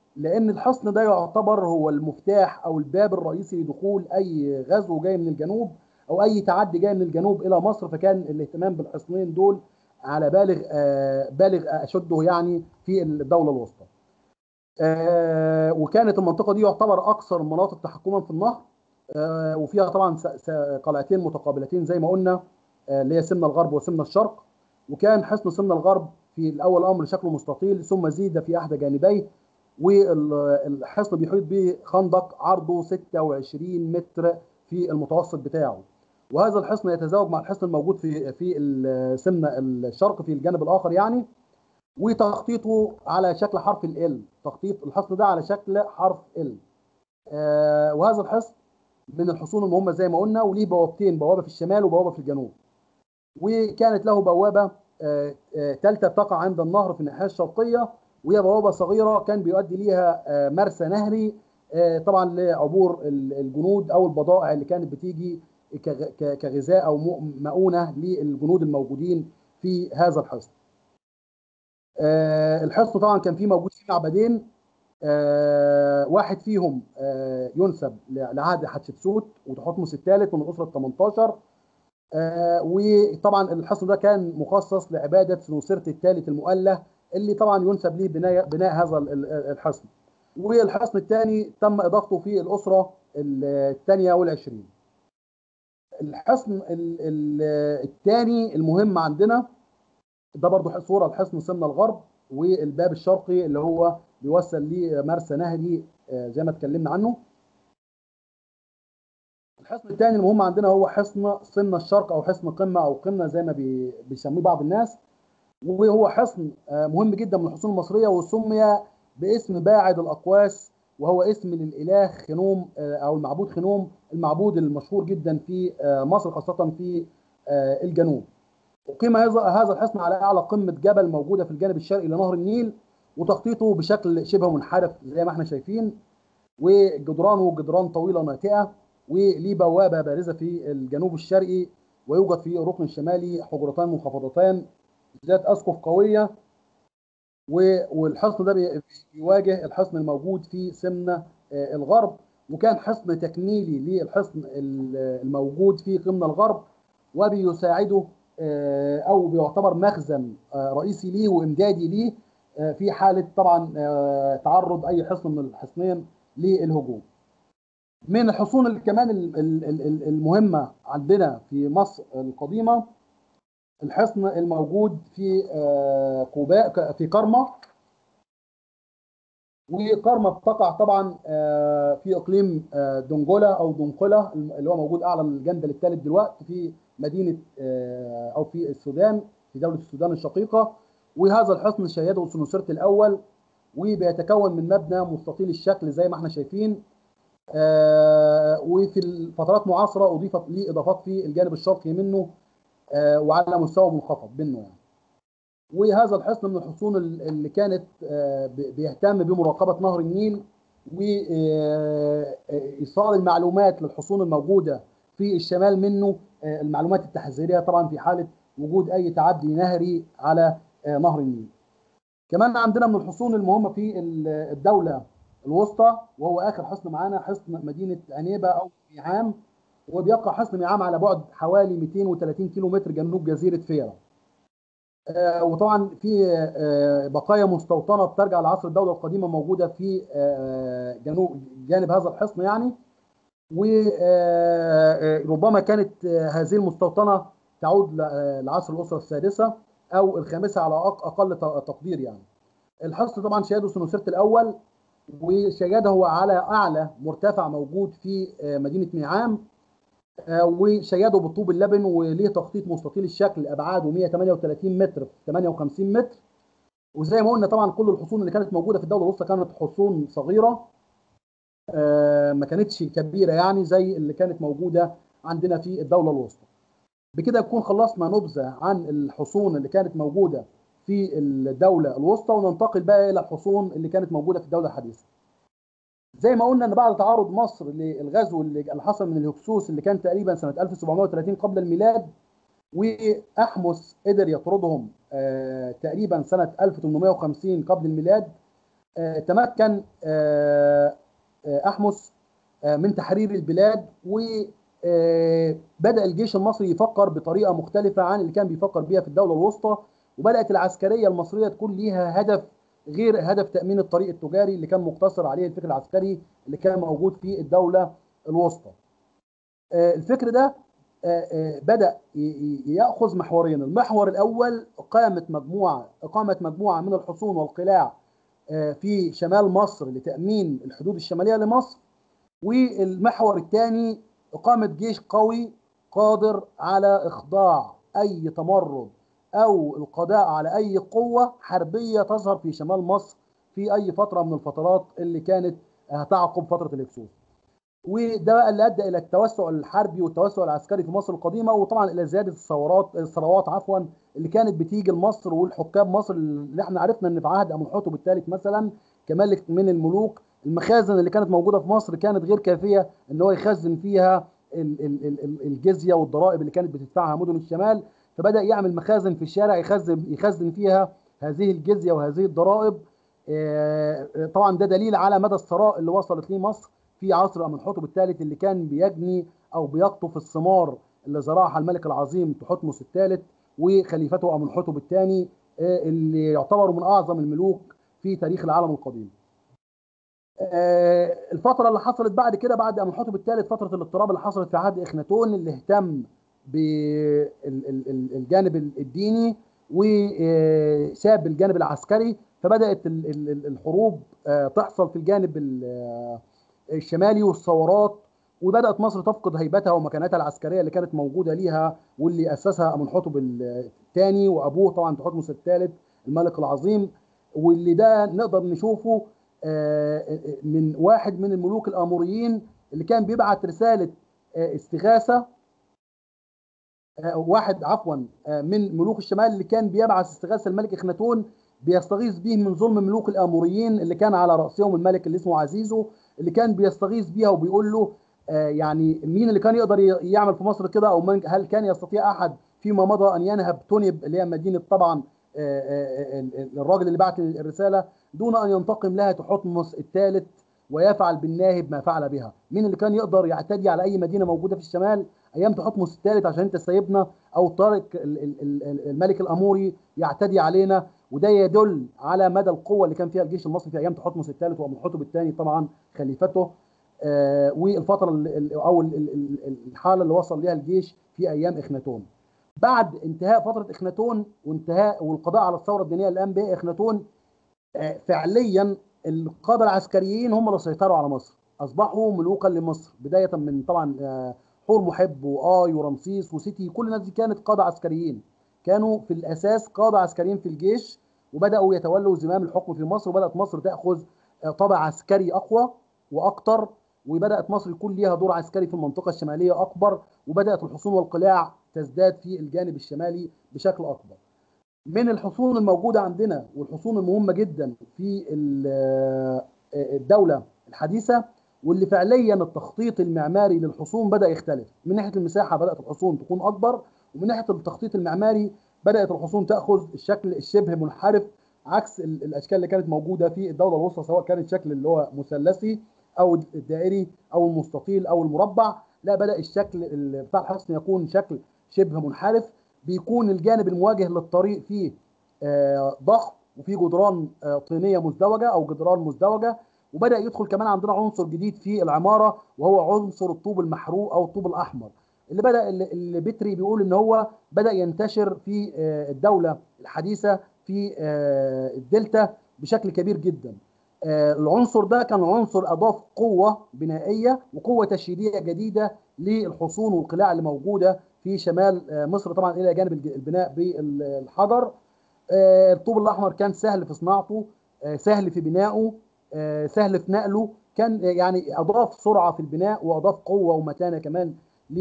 لان الحصن ده يعتبر هو المفتاح او الباب الرئيسي لدخول اي غزو جاي من الجنوب او اي تعدي جاي من الجنوب الى مصر فكان الاهتمام بالحصنين دول على بالغ آه، بالغ اشده يعني في الدوله الوسطى. آه، وكانت المنطقه دي يعتبر اكثر المناطق تحكما في النهر آه، وفيها طبعا س- س- قلعتين متقابلتين زي ما قلنا آه، اللي هي سمنه الغرب وسمنه الشرق وكان حصن سمنه الغرب في الاول امر شكله مستطيل ثم زيد في احدى جانبيه والحصن بيحيط به خندق عرضه 26 متر في المتوسط بتاعه وهذا الحصن يتزاوج مع الحصن الموجود في في السمنه الشرق في الجانب الاخر يعني وتخطيطه على شكل حرف ال تخطيط الحصن ده على شكل حرف ال آه وهذا الحصن من الحصون المهمه زي ما قلنا وليه بوابتين بوابه في الشمال وبوابه في الجنوب وكانت له بوابه ثالثه تقع عند النهر في الناحيه الشرقيه وهي بوابه صغيره كان بيؤدي ليها آه، مرسى نهري آه، طبعا لعبور ال- الجنود او البضائع اللي كانت بتيجي كغ- ك- كغذاء او مؤ- مؤونه للجنود الموجودين في هذا الحصن. آه، الحصن طبعا كان فيه موجود فيه معبدين آه، واحد فيهم آه، ينسب ل- لعهد حتشبسوت وتحتمس الثالث من الاسره ال 18 آه، وطبعا الحصن ده كان مخصص لعباده سنوسرت الثالث المؤله اللي طبعا ينسب ليه بناء بناء هذا ال- ال- الحصن والحصن الثاني تم اضافته في الاسره الثانيه والعشرين الحصن ال- ال- الثاني المهم عندنا ده برضو صوره لحصن سمنه الغرب والباب الشرقي اللي هو بيوصل لمرسى نهري آه، زي ما اتكلمنا عنه الحصن الثاني المهم عندنا هو حصن سمنه الشرق او حصن قمه او قمه زي ما بي- بيسميه بعض الناس وهو حصن آه، مهم جدا من الحصون المصريه وسمي باسم باعد الاقواس وهو اسم للاله خنوم آه، او المعبود خنوم المعبود المشهور جدا في آه، مصر خاصه في آه، الجنوب. أقيم هذا هذا الحصن على اعلى قمه جبل موجوده في الجانب الشرقي لنهر النيل وتخطيطه بشكل شبه منحرف زي ما احنا شايفين وجدرانه جدران طويله ناتئه وليه بوابه بارزه في الجنوب الشرقي ويوجد في الركن الشمالي حجرتان منخفضتان ذات اسقف قويه و- والحصن ده بي- بيواجه الحصن الموجود في سمنه آه، الغرب وكان حصن تكميلي للحصن ال- الموجود في قمه الغرب وبيساعده آه، او بيعتبر مخزن آه، رئيسي ليه وامدادي ليه آه، في حاله طبعا آه، تعرض اي حصن من الحصنين للهجوم. من الحصون اللي كمان ال- ال- ال- المهمه عندنا في مصر القديمه الحصن الموجود في آه، قباء في كرمة وكرمة بتقع طبعا آه، في اقليم آه، دنجولا او دنقلة اللي هو موجود اعلى من الجندل الثالث دلوقتي في مدينه آه، او في السودان في دوله السودان الشقيقه وهذا الحصن شيده سنوسرت الاول وبيتكون من مبنى مستطيل الشكل زي ما احنا شايفين آه، وفي الفترات معاصره اضيفت ليه اضافات في الجانب الشرقي منه آه، وعلى مستوى منخفض منه يعني. وهذا الحصن من الحصون ال- اللي كانت آه، ب- بيهتم بمراقبه نهر النيل وايصال المعلومات للحصون الموجوده في الشمال منه آه، المعلومات التحذيريه طبعا في حاله وجود اي تعدي نهري على آه، نهر النيل. كمان عندنا من الحصون المهمه في ال- الدوله الوسطى وهو اخر حصن معانا حصن مدينه عنيبه او ميعام وبيقع حصن ميعام على بعد حوالي 230 كيلو متر جنوب جزيره فيرا. آه، وطبعا في آه، بقايا مستوطنه بترجع لعصر الدوله القديمه موجوده في آه، جنوب جانب هذا الحصن يعني وربما كانت آه، هذه المستوطنه تعود ل- آه، لعصر الاسره السادسه او الخامسه على أق- اقل ت- تقدير يعني. الحصن طبعا شياده سنوسرت الاول وشياده هو على اعلى مرتفع موجود في آه، مدينه ميعام آه، وشياده بالطوب اللبن وليه تخطيط مستطيل الشكل ابعاده 138 متر في 58 متر وزي ما قلنا طبعا كل الحصون اللي كانت موجوده في الدوله الوسطى كانت حصون صغيره آه، ما كانتش كبيره يعني زي اللي كانت موجوده عندنا في الدوله الوسطى. بكده نكون خلصنا نبذه عن الحصون اللي كانت موجوده في الدوله الوسطى وننتقل بقى الى الحصون اللي كانت موجوده في الدوله الحديثه. زي ما قلنا ان بعد تعرض مصر للغزو اللي اللي حصل من الهكسوس اللي كان تقريبا سنه 1730 قبل الميلاد واحمس قدر يطردهم آه، تقريبا سنه 1850 قبل الميلاد آه، تمكن آه، آه، احمس آه، من تحرير البلاد وبدا الجيش المصري يفكر بطريقه مختلفه عن اللي كان بيفكر بيها في الدوله الوسطى وبدات العسكريه المصريه تكون ليها هدف غير هدف تامين الطريق التجاري اللي كان مقتصر عليه الفكر العسكري اللي كان موجود في الدوله الوسطى. آه، الفكر ده آه، آه، بدا ي- ي- ياخذ محورين، المحور الاول اقامه مجموعه اقامه مجموعه من الحصون والقلاع آه، في شمال مصر لتامين الحدود الشماليه لمصر والمحور الثاني اقامه جيش قوي قادر على اخضاع اي تمرد او القضاء على اي قوه حربيه تظهر في شمال مصر في اي فتره من الفترات اللي كانت هتعقب فتره الهكسوس. وده بقى اللي ادى الى التوسع الحربي والتوسع العسكري في مصر القديمه وطبعا الى زياده الثورات الثروات عفوا اللي كانت بتيجي لمصر والحكام مصر اللي احنا عرفنا ان في عهد امنحتب الثالث مثلا كملك من الملوك المخازن اللي كانت موجوده في مصر كانت غير كافيه ان هو يخزن فيها ال- ال- ال- ال- الجزيه والضرائب اللي كانت بتدفعها مدن الشمال فبدا يعمل مخازن في الشارع يخزن يخزن فيها هذه الجزيه وهذه الضرائب آه، طبعا ده دليل على مدى الثراء اللي وصلت ليه مصر في عصر امنحتب الثالث اللي كان بيجني او بيقطف الثمار اللي زرعها الملك العظيم تحتمس الثالث وخليفته امنحتب الثاني آه، اللي يعتبروا من اعظم الملوك في تاريخ العالم القديم. آه، الفترة اللي حصلت بعد كده بعد امنحتب الثالث فترة الاضطراب اللي حصلت في عهد اخناتون اللي اهتم بالجانب الديني وساب الجانب العسكري فبدات ال- ال- ال- الحروب آه، تحصل في الجانب ال- آه، الشمالي والثورات وبدات مصر تفقد هيبتها ومكانتها العسكريه اللي كانت موجوده ليها واللي اسسها امنحتب الثاني وابوه طبعا تحتمس الثالث الملك العظيم واللي ده نقدر نشوفه آه، من واحد من الملوك الاموريين اللي كان بيبعت رساله آه، استغاثه آه، واحد عفوا آه، من ملوك الشمال اللي كان بيبعث استغاثه الملك اخناتون بيستغيث به من ظلم ملوك الاموريين اللي كان على راسهم الملك اللي اسمه عزيزو اللي كان بيستغيث بيها وبيقول له آه، يعني مين اللي كان يقدر ي- يعمل في مصر كده او من هل كان يستطيع احد فيما مضى ان ينهب تونب اللي هي مدينه طبعا آه، آه، آه، الراجل اللي بعت الرساله دون ان ينتقم لها تحتمس الثالث ويفعل بالناهب ما فعل بها مين اللي كان يقدر يعتدي على اي مدينه موجوده في الشمال ايام تحتمس الثالث عشان انت سايبنا او طارق ال- ال- ال- الملك الاموري يعتدي علينا وده يدل على مدى القوه اللي كان فيها الجيش المصري في ايام تحتمس الثالث وامنحتب الثاني طبعا خليفته آه، والفتره ال- ال- او ال- ال- ال- الحاله اللي وصل ليها الجيش في ايام اخناتون بعد انتهاء فتره اخناتون وانتهاء والقضاء على الثوره الدينيه اللي قام بها اخناتون آه، فعليا القاده العسكريين هم اللي سيطروا على مصر اصبحوا ملوكا لمصر بدايه من طبعا آه، حور محب واي ورمسيس وسيتي كل الناس دي كانت قاده عسكريين كانوا في الاساس قاده عسكريين في الجيش وبداوا يتولوا زمام الحكم في مصر وبدات مصر تاخذ آه، طابع عسكري اقوى واكثر وبدات مصر يكون ليها دور عسكري في المنطقه الشماليه اكبر وبدات الحصون والقلاع تزداد في الجانب الشمالي بشكل اكبر. من الحصون الموجوده عندنا والحصون المهمه جدا في ال- آه، الدوله الحديثه واللي فعليا التخطيط المعماري للحصون بدا يختلف من ناحيه المساحه بدات الحصون تكون اكبر ومن ناحيه التخطيط المعماري بدات الحصون تاخذ الشكل الشبه منحرف عكس ال- الاشكال اللي كانت موجوده في الدوله الوسطى سواء كانت شكل اللي هو مثلثي او الدائري او المستطيل او المربع لا بدا الشكل ال- بتاع الحصن يكون شكل شبه منحرف بيكون الجانب المواجه للطريق فيه آه، ضخم وفيه جدران آه، طينيه مزدوجه او جدران مزدوجه وبدا يدخل كمان عندنا عنصر جديد في العماره وهو عنصر الطوب المحروق او الطوب الاحمر اللي بدا اللي اللي بتري بيقول ان هو بدا ينتشر في آه، الدوله الحديثه في آه، الدلتا بشكل كبير جدا آه، العنصر ده كان عنصر اضاف قوه بنائيه وقوه تشييديه جديده للحصون والقلاع اللي موجوده في شمال آه، مصر طبعا الى جانب الج- البناء بالحجر آه، الطوب الاحمر كان سهل في صناعته آه، سهل في بنائه آه، سهل في نقله كان يعني اضاف سرعه في البناء واضاف قوه ومتانه كمان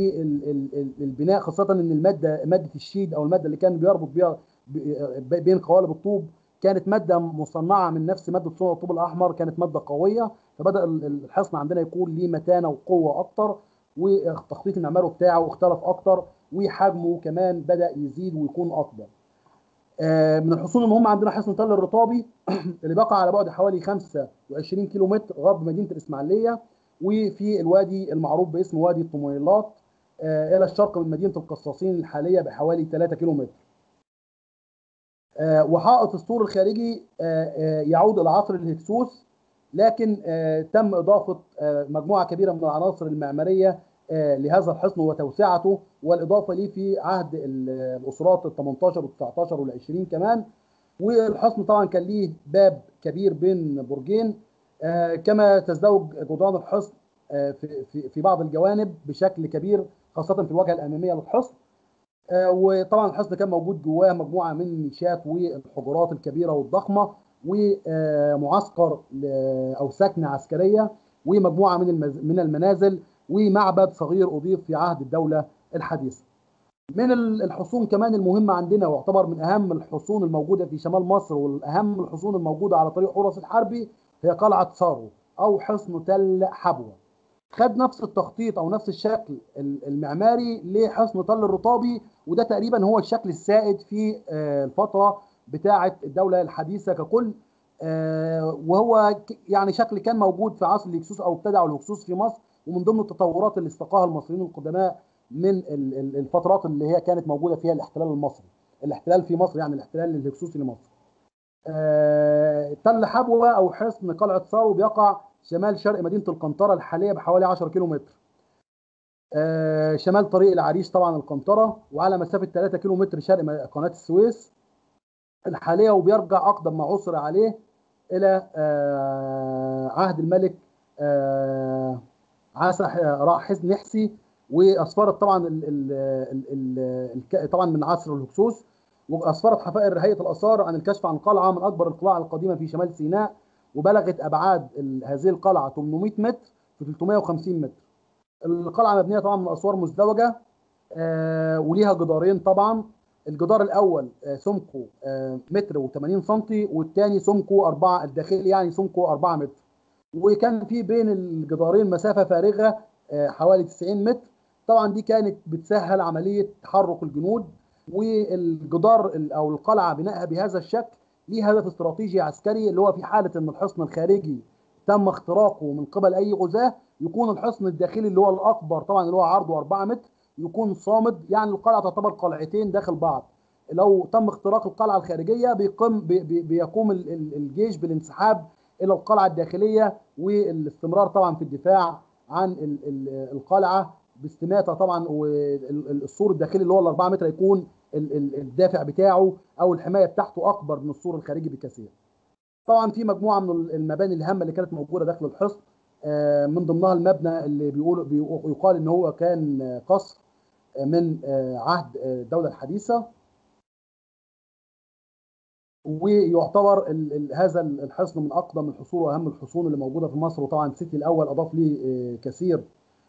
للبناء خاصه ان الماده ماده الشيد او الماده اللي كان بيربط بيها ب- بين قوالب الطوب كانت ماده مصنعه من نفس ماده صنع الطوب الاحمر كانت ماده قويه فبدا ال- الحصن عندنا يكون ليه متانه وقوه اكتر والتخطيط المعماري بتاعه اختلف اكتر وحجمه كمان بدا يزيد ويكون اكبر آه، من الحصون المهمه عندنا حصن تل الرطابي اللي بقى على بعد حوالي 25 كيلو متر غرب مدينه الاسماعيليه وفي الوادي المعروف باسم وادي الطميلات آه، الى الشرق من مدينه القصاصين الحاليه بحوالي 3 كيلو متر. آه، وحائط السور الخارجي آه، آه، يعود الى عصر الهكسوس لكن آه، تم اضافه آه، مجموعه كبيره من العناصر المعماريه آه، لهذا الحصن وتوسعته والاضافه ليه في عهد ال- الاسرات ال 18 وال 19 وال 20 كمان والحصن طبعا كان ليه باب كبير بين برجين آه، كما تزدوج جدران الحصن آه، في في في بعض الجوانب بشكل كبير خاصه في الواجهه الاماميه للحصن آه، وطبعا الحصن كان موجود جواه مجموعه من النيشات والحجرات الكبيره والضخمه ومعسكر ل- او سكنه عسكريه ومجموعه من المز- من المنازل ومعبد صغير اضيف في عهد الدوله الحديثه. من ال- الحصون كمان المهمه عندنا واعتبر من اهم الحصون الموجوده في شمال مصر والاهم الحصون الموجوده على طريق حورس الحربي هي قلعه صارو او حصن تل حبوه. خد نفس التخطيط او نفس الشكل ال- المعماري لحصن تل الرطابي وده تقريبا هو الشكل السائد في آه، الفتره بتاعه الدوله الحديثه ككل آه، وهو ك- يعني شكل كان موجود في عصر الهكسوس او ابتدعوا الهكسوس في مصر ومن ضمن التطورات اللي استقاها المصريين القدماء من ال- ال- الفترات اللي هي كانت موجوده فيها الاحتلال المصري الاحتلال في مصر يعني الاحتلال الهكسوسي لمصر آه، تل حبوه او حصن قلعه صارو بيقع شمال شرق مدينه القنطره الحاليه بحوالي 10 كيلو متر آه، شمال طريق العريش طبعا القنطره وعلى مسافه 3 كيلو متر شرق م- قناه السويس الحاليه وبيرجع اقدم ما عثر عليه الى آه، عهد الملك آه، عسى راح نحسي واسفرت طبعا ال ال ال ال الك- طبعا من عصر الهكسوس واسفرت حفائر هيئه الاثار عن الكشف عن قلعه من اكبر القلاع القديمه في شمال سيناء وبلغت ابعاد ال- هذه القلعه 800 متر في 350 متر. القلعه مبنيه طبعا من اسوار مزدوجه آه، وليها جدارين طبعا الجدار الاول آه، سمكه آه، متر و80 سم والثاني سمكه 4 الداخلي يعني سمكه 4 متر وكان في بين الجدارين مسافه فارغه آه، حوالي 90 متر طبعا دي كانت بتسهل عمليه تحرك الجنود والجدار ال- او القلعه بنائها بهذا الشكل ليه هدف استراتيجي عسكري اللي هو في حاله ان الحصن الخارجي تم اختراقه من قبل اي غزاه يكون الحصن الداخلي اللي هو الاكبر طبعا اللي هو عرضه 4 متر يكون صامد يعني القلعه تعتبر قلعتين داخل بعض لو تم اختراق القلعه الخارجيه بيقوم بي بي بيقوم ال- ال- الجيش بالانسحاب الى القلعه الداخليه والاستمرار طبعا في الدفاع عن ال- ال- القلعه باستماته طبعا والسور الداخلي اللي هو الاربعه متر يكون ال- ال- الدافع بتاعه او الحمايه بتاعته اكبر من السور الخارجي بكثير. طبعا في مجموعه من المباني الهامه اللي كانت موجوده داخل الحصن آه، من ضمنها المبنى اللي بيقولوا بيقو- يقال ان هو كان آه، قصر آه، من آه، عهد آه، الدوله الحديثه ويعتبر ال- ال- هذا الحصن من اقدم الحصون واهم الحصون اللي موجوده في مصر وطبعا سيتي الاول اضاف ليه آه، كثير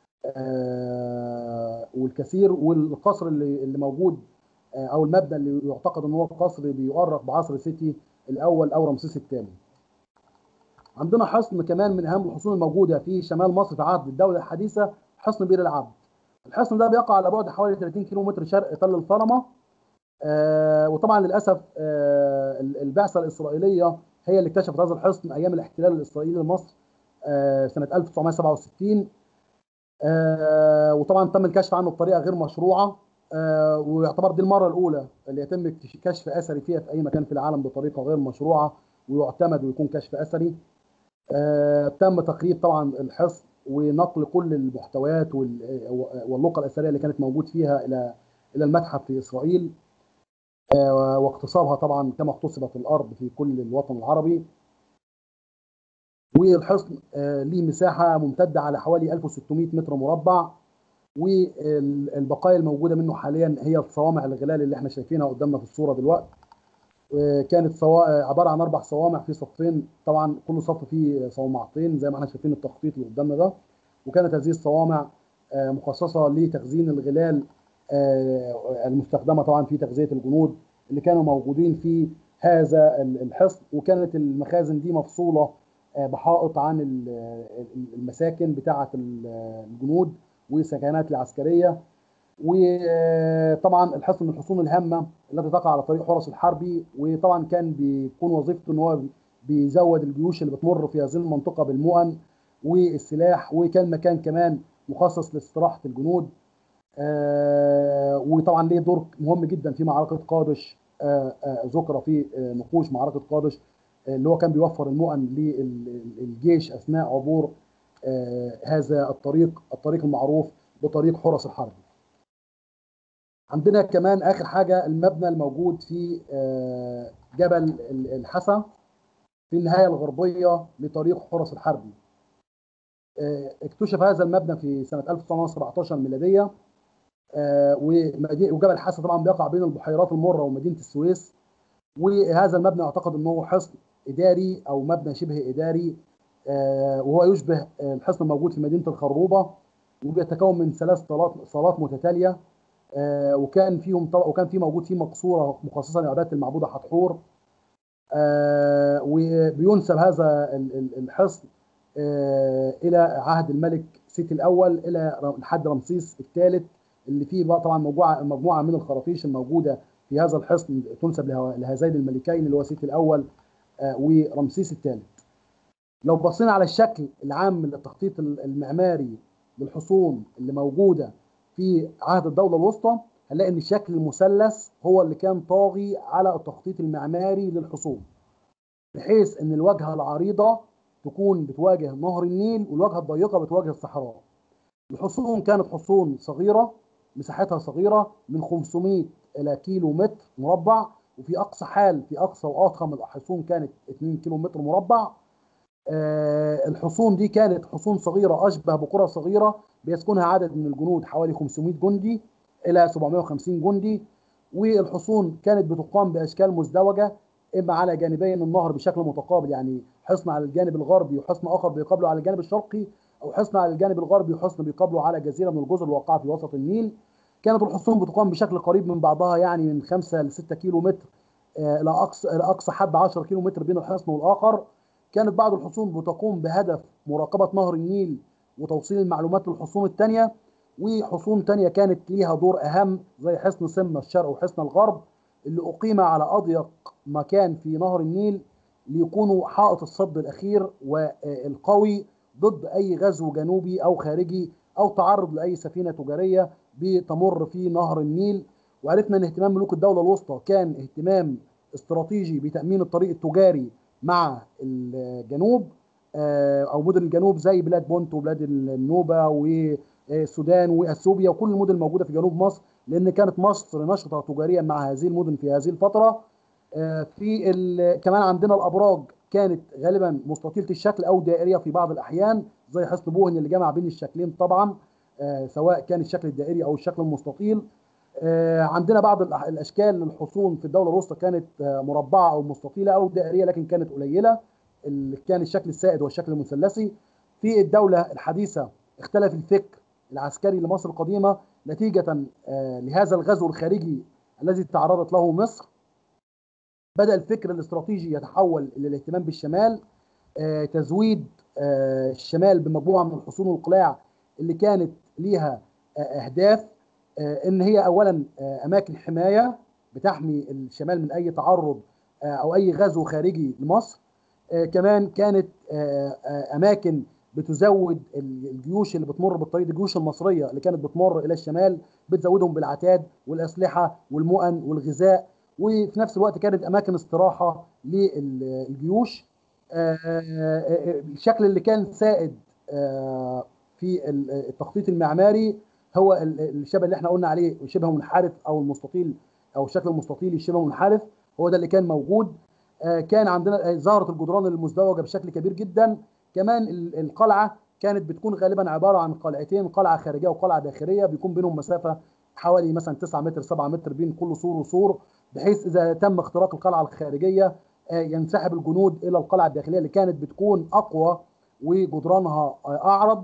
آه، والكثير والقصر اللي اللي موجود آه، او المبنى اللي يعتقد ان هو قصر بيؤرخ بعصر سيتي الاول او رمسيس الثاني. عندنا حصن كمان من اهم الحصون الموجوده في شمال مصر في عهد الدوله الحديثه حصن بير العبد. الحصن ده بيقع على بعد حوالي 30 كيلو متر شرق تل الفرمه آه وطبعا للاسف آه البعثه الاسرائيليه هي اللي اكتشفت هذا الحصن ايام الاحتلال الاسرائيلي لمصر آه سنه 1967 آه وطبعا تم الكشف عنه بطريقه غير مشروعه آه ويعتبر دي المره الاولى اللي يتم اكتش- كشف اثري فيها في اي مكان في العالم بطريقه غير مشروعه ويعتمد ويكون كشف اثري آه تم تقريب طبعا الحصن ونقل كل المحتويات وال- واللقى الاثريه اللي كانت موجود فيها الى الى المتحف في اسرائيل آه، واغتصابها طبعا كما اغتصبت الارض في كل الوطن العربي والحصن آه، ليه مساحه ممتده على حوالي 1600 متر مربع والبقايا الموجوده منه حاليا هي الصوامع الغلال اللي احنا شايفينها قدامنا في الصوره دلوقتي آه، كانت صوا... عباره عن اربع صوامع في صفين طبعا كل صف فيه صومعتين زي ما احنا شايفين التخطيط اللي قدامنا ده وكانت هذه الصوامع آه، مخصصه لتخزين الغلال آه، المستخدمه طبعا في تغذيه الجنود اللي كانوا موجودين في هذا ال- الحصن وكانت المخازن دي مفصوله آه، بحائط عن ال- ال- المساكن بتاعه ال- الجنود والسكنات العسكريه وطبعا الحصن من الحصون الهامه التي تقع على طريق حرس الحربي وطبعا كان بيكون وظيفته ان هو بيزود الجيوش اللي بتمر في هذه المنطقه بالمؤن والسلاح وكان مكان كمان مخصص لاستراحه الجنود آه، وطبعا ليه دور مهم جدا في معركه قادش آه، آه، ذكر في آه، نقوش معركه قادش آه، اللي هو كان بيوفر المؤن للجيش اثناء عبور آه، هذا الطريق الطريق المعروف بطريق حرس الحرب. عندنا كمان اخر حاجه المبنى الموجود في آه، جبل ال- الحسا في النهايه الغربيه لطريق حرس الحربي. آه، اكتشف هذا المبنى في سنه 1917 ميلاديه آه، ومدي- وجبل حسا طبعا بيقع بين البحيرات المره ومدينه السويس وهذا المبنى اعتقد انه حصن اداري او مبنى شبه اداري آه، وهو يشبه آه، الحصن الموجود في مدينه الخروبه وبيتكون من ثلاث صالات صالات متتاليه آه، وكان فيهم طبعا وكان في موجود فيه مقصوره مخصصه لعباده المعبوده حتحور آه، وبينسب هذا ال- ال- الحصن آه، الى عهد الملك سيتي الاول الى ر- لحد رمسيس الثالث اللي فيه بقى طبعا مجموعه مجموعه من الخراطيش الموجوده في هذا الحصن تنسب له- لهذين الملكين اللي هو سيتي الاول آه، ورمسيس الثالث. لو بصينا على الشكل العام للتخطيط المعماري للحصون اللي موجوده في عهد الدوله الوسطى هنلاقي ان الشكل المثلث هو اللي كان طاغي على التخطيط المعماري للحصون بحيث ان الواجهه العريضه تكون بتواجه نهر النيل والواجهه الضيقه بتواجه الصحراء. الحصون كانت حصون صغيره مساحتها صغيره من 500 الى كيلو متر مربع وفي اقصى حال في اقصى واضخم الحصون كانت 2 كيلو متر مربع. آه، الحصون دي كانت حصون صغيره اشبه بقرى صغيره بيسكنها عدد من الجنود حوالي 500 جندي الى 750 جندي والحصون كانت بتقام باشكال مزدوجه اما على جانبين النهر بشكل متقابل يعني حصن على الجانب الغربي وحصن اخر بيقابله على الجانب الشرقي او حصن على الجانب الغربي وحصن بيقابله على جزيره من الجزر الواقعه في وسط النيل كانت الحصون بتقام بشكل قريب من بعضها يعني من 5 ل 6 كيلو متر آه، الى اقصى الى اقصى حد 10 كيلو متر بين الحصن والاخر كانت بعض الحصون بتقوم بهدف مراقبه نهر النيل وتوصيل المعلومات للحصون الثانيه وحصون تانية كانت ليها دور أهم زي حصن سمنة الشرق وحصن الغرب اللي أقيم على أضيق مكان في نهر النيل ليكونوا حائط الصد الأخير والقوي ضد أي غزو جنوبي أو خارجي أو تعرض لأي سفينة تجارية بتمر في نهر النيل وعرفنا أن اهتمام ملوك الدولة الوسطى كان اهتمام استراتيجي بتأمين الطريق التجاري مع الجنوب آه، أو مدن الجنوب زي بلاد بونت وبلاد النوبة و السودان واثيوبيا وكل المدن الموجوده في جنوب مصر لان كانت مصر نشطه تجاريا مع هذه المدن في هذه الفتره آه، في ال- كمان عندنا الابراج كانت غالبا مستطيله الشكل او دائريه في بعض الاحيان زي حصن بوهن اللي جمع بين الشكلين طبعا آه، سواء كان الشكل الدائري او الشكل المستطيل آه، عندنا بعض الأح- الاشكال للحصون في الدوله الوسطى كانت آه، مربعه او مستطيله او دائريه لكن كانت قليله اللي كان الشكل السائد هو الشكل المثلثي في الدوله الحديثه اختلف الفكر العسكري لمصر القديمه نتيجه آه، لهذا الغزو الخارجي الذي تعرضت له مصر بدا الفكر الاستراتيجي يتحول الى الاهتمام بالشمال آه، تزويد آه، الشمال بمجموعه من الحصون والقلاع اللي كانت ليها آه، اهداف آه، ان هي اولا آه، اماكن حمايه بتحمي الشمال من اي تعرض آه، او اي غزو خارجي لمصر آه، كمان كانت آه، آه، اماكن بتزود الجيوش اللي بتمر بالطريق دي الجيوش المصريه اللي كانت بتمر الى الشمال بتزودهم بالعتاد والاسلحه والمؤن والغذاء وفي نفس الوقت كانت اماكن استراحه للجيوش آه، آه، الشكل اللي كان سائد آه، في التخطيط المعماري هو ال- الشبه اللي احنا قلنا عليه شبه منحرف او المستطيل او الشكل المستطيلي شبه منحرف هو ده اللي كان موجود آه، كان عندنا آه، ظهرت الجدران المزدوجه بشكل كبير جدا كمان ال- القلعه كانت بتكون غالبا عباره عن قلعتين قلعه خارجيه وقلعه داخليه بيكون بينهم مسافه حوالي مثلا 9 متر 7 متر بين كل سور وسور بحيث اذا تم اختراق القلعه الخارجيه آه، ينسحب الجنود الى القلعه الداخليه اللي كانت بتكون اقوى وجدرانها آه، اعرض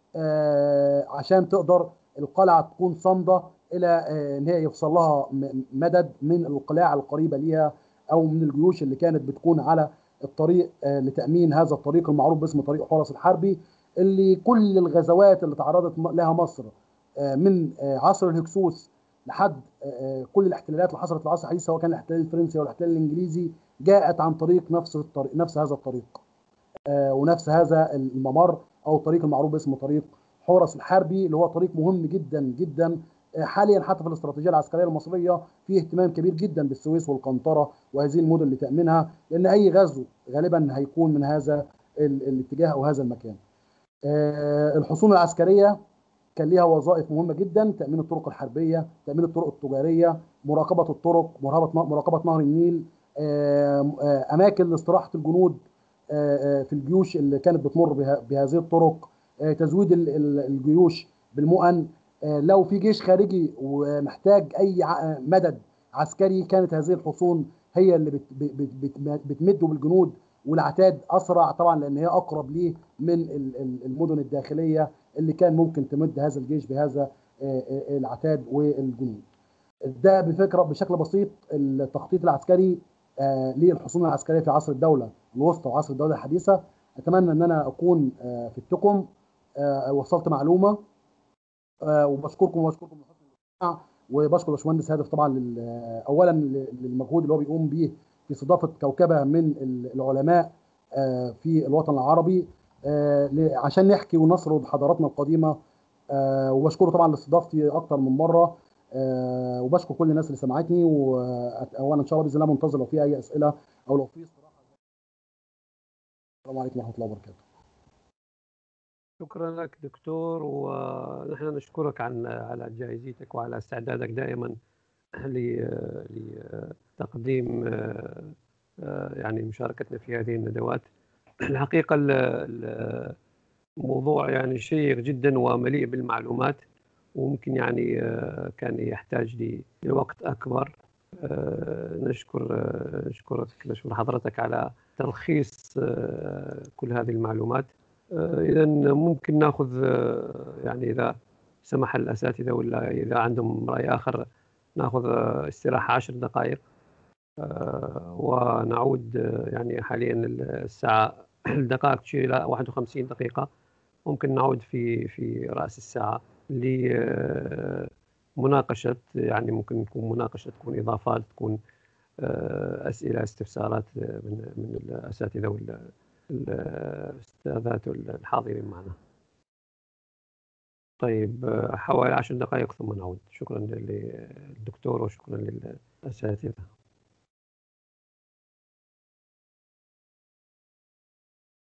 آه، عشان تقدر القلعه تكون صامده الى آه، ان هي يوصل لها م- مدد من القلاع القريبه ليها او من الجيوش اللي كانت بتكون على الطريق آه، لتامين هذا الطريق المعروف باسم طريق حرس الحربي اللي كل الغزوات اللي تعرضت م- لها مصر آه، من آه، عصر الهكسوس لحد آه، آه، كل الاحتلالات اللي حصلت في العصر الحديث سواء كان الاحتلال الفرنسي او الاحتلال الانجليزي جاءت عن طريق نفس الطريق نفس هذا الطريق آه، ونفس هذا الممر او الطريق المعروف باسم طريق حورس الحربي اللي هو طريق مهم جدا جدا آه، حاليا حتى في الاستراتيجيه العسكريه المصريه في اهتمام كبير جدا بالسويس والقنطره وهذه المدن لتامينها لان اي غزو غالبا هيكون من هذا ال- الاتجاه او هذا المكان. آه، الحصون العسكريه كان ليها وظائف مهمه جدا تامين الطرق الحربيه، تامين الطرق التجاريه، مراقبه الطرق، مراقبه مراقبه نهر النيل، آه، آه، اماكن لاستراحه الجنود آه، آه، في الجيوش اللي كانت بتمر بها- بهذه الطرق، آه، تزويد ال- ال- الجيوش بالمؤن، آه، لو في جيش خارجي ومحتاج اي ع- مدد عسكري كانت هذه الحصون هي اللي بت- بت- بت- بتمده بالجنود والعتاد اسرع طبعا لان هي اقرب ليه من ال- ال- المدن الداخليه اللي كان ممكن تمد هذا الجيش بهذا آه، آه، العتاد والجنود. ده بفكره بشكل بسيط التخطيط العسكري آه، للحصون العسكريه في عصر الدوله الوسطى وعصر الدوله الحديثه اتمنى ان انا اكون آه، في التكم آه، وصلت معلومه آه، وبشكركم وبشكركم لحسن الاستماع وبشكر باشمهندس هادف طبعا لل- آه، اولا للمجهود اللي هو بيقوم به في استضافه كوكبه من ال- العلماء آه، في الوطن العربي آه، ل- عشان نحكي ونسرد حضاراتنا القديمه آه، وبشكره طبعا لاستضافتي اكتر من مره آه، وبشكر كل الناس اللي سمعتني وأت- وانا ان شاء الله باذن الله منتظر لو في اي اسئله او لو في استراحه السلام عليكم ورحمه الله وبركاته شكرا لك دكتور ونحن نشكرك عن على جائزتك وعلى استعدادك دائما ل- لتقديم آه، آه، يعني مشاركتنا في هذه الندوات الحقيقة ال- ال- الموضوع يعني شيق جدا ومليء بالمعلومات وممكن يعني آه، كان يحتاج ل- لوقت أكبر آه، نشكر آه، نشكرك نشكر حضرتك على تلخيص آه، كل هذه المعلومات إذا ممكن ناخذ آه، يعني إذا سمح الأساتذة ولا إذا عندهم رأي آخر ناخذ آه، استراحة عشر دقائق آه، ونعود آه، يعني حاليا الساعة الدقائق تشير إلى 51 دقيقة ممكن نعود في في رأس الساعة لمناقشة يعني ممكن تكون مناقشة تكون إضافات تكون آه، أسئلة استفسارات آه، من من الأساتذة ولا الأستاذات الحاضرين معنا طيب آه، حوالي عشر دقائق ثم نعود شكرا للدكتور وشكرا للأساتذة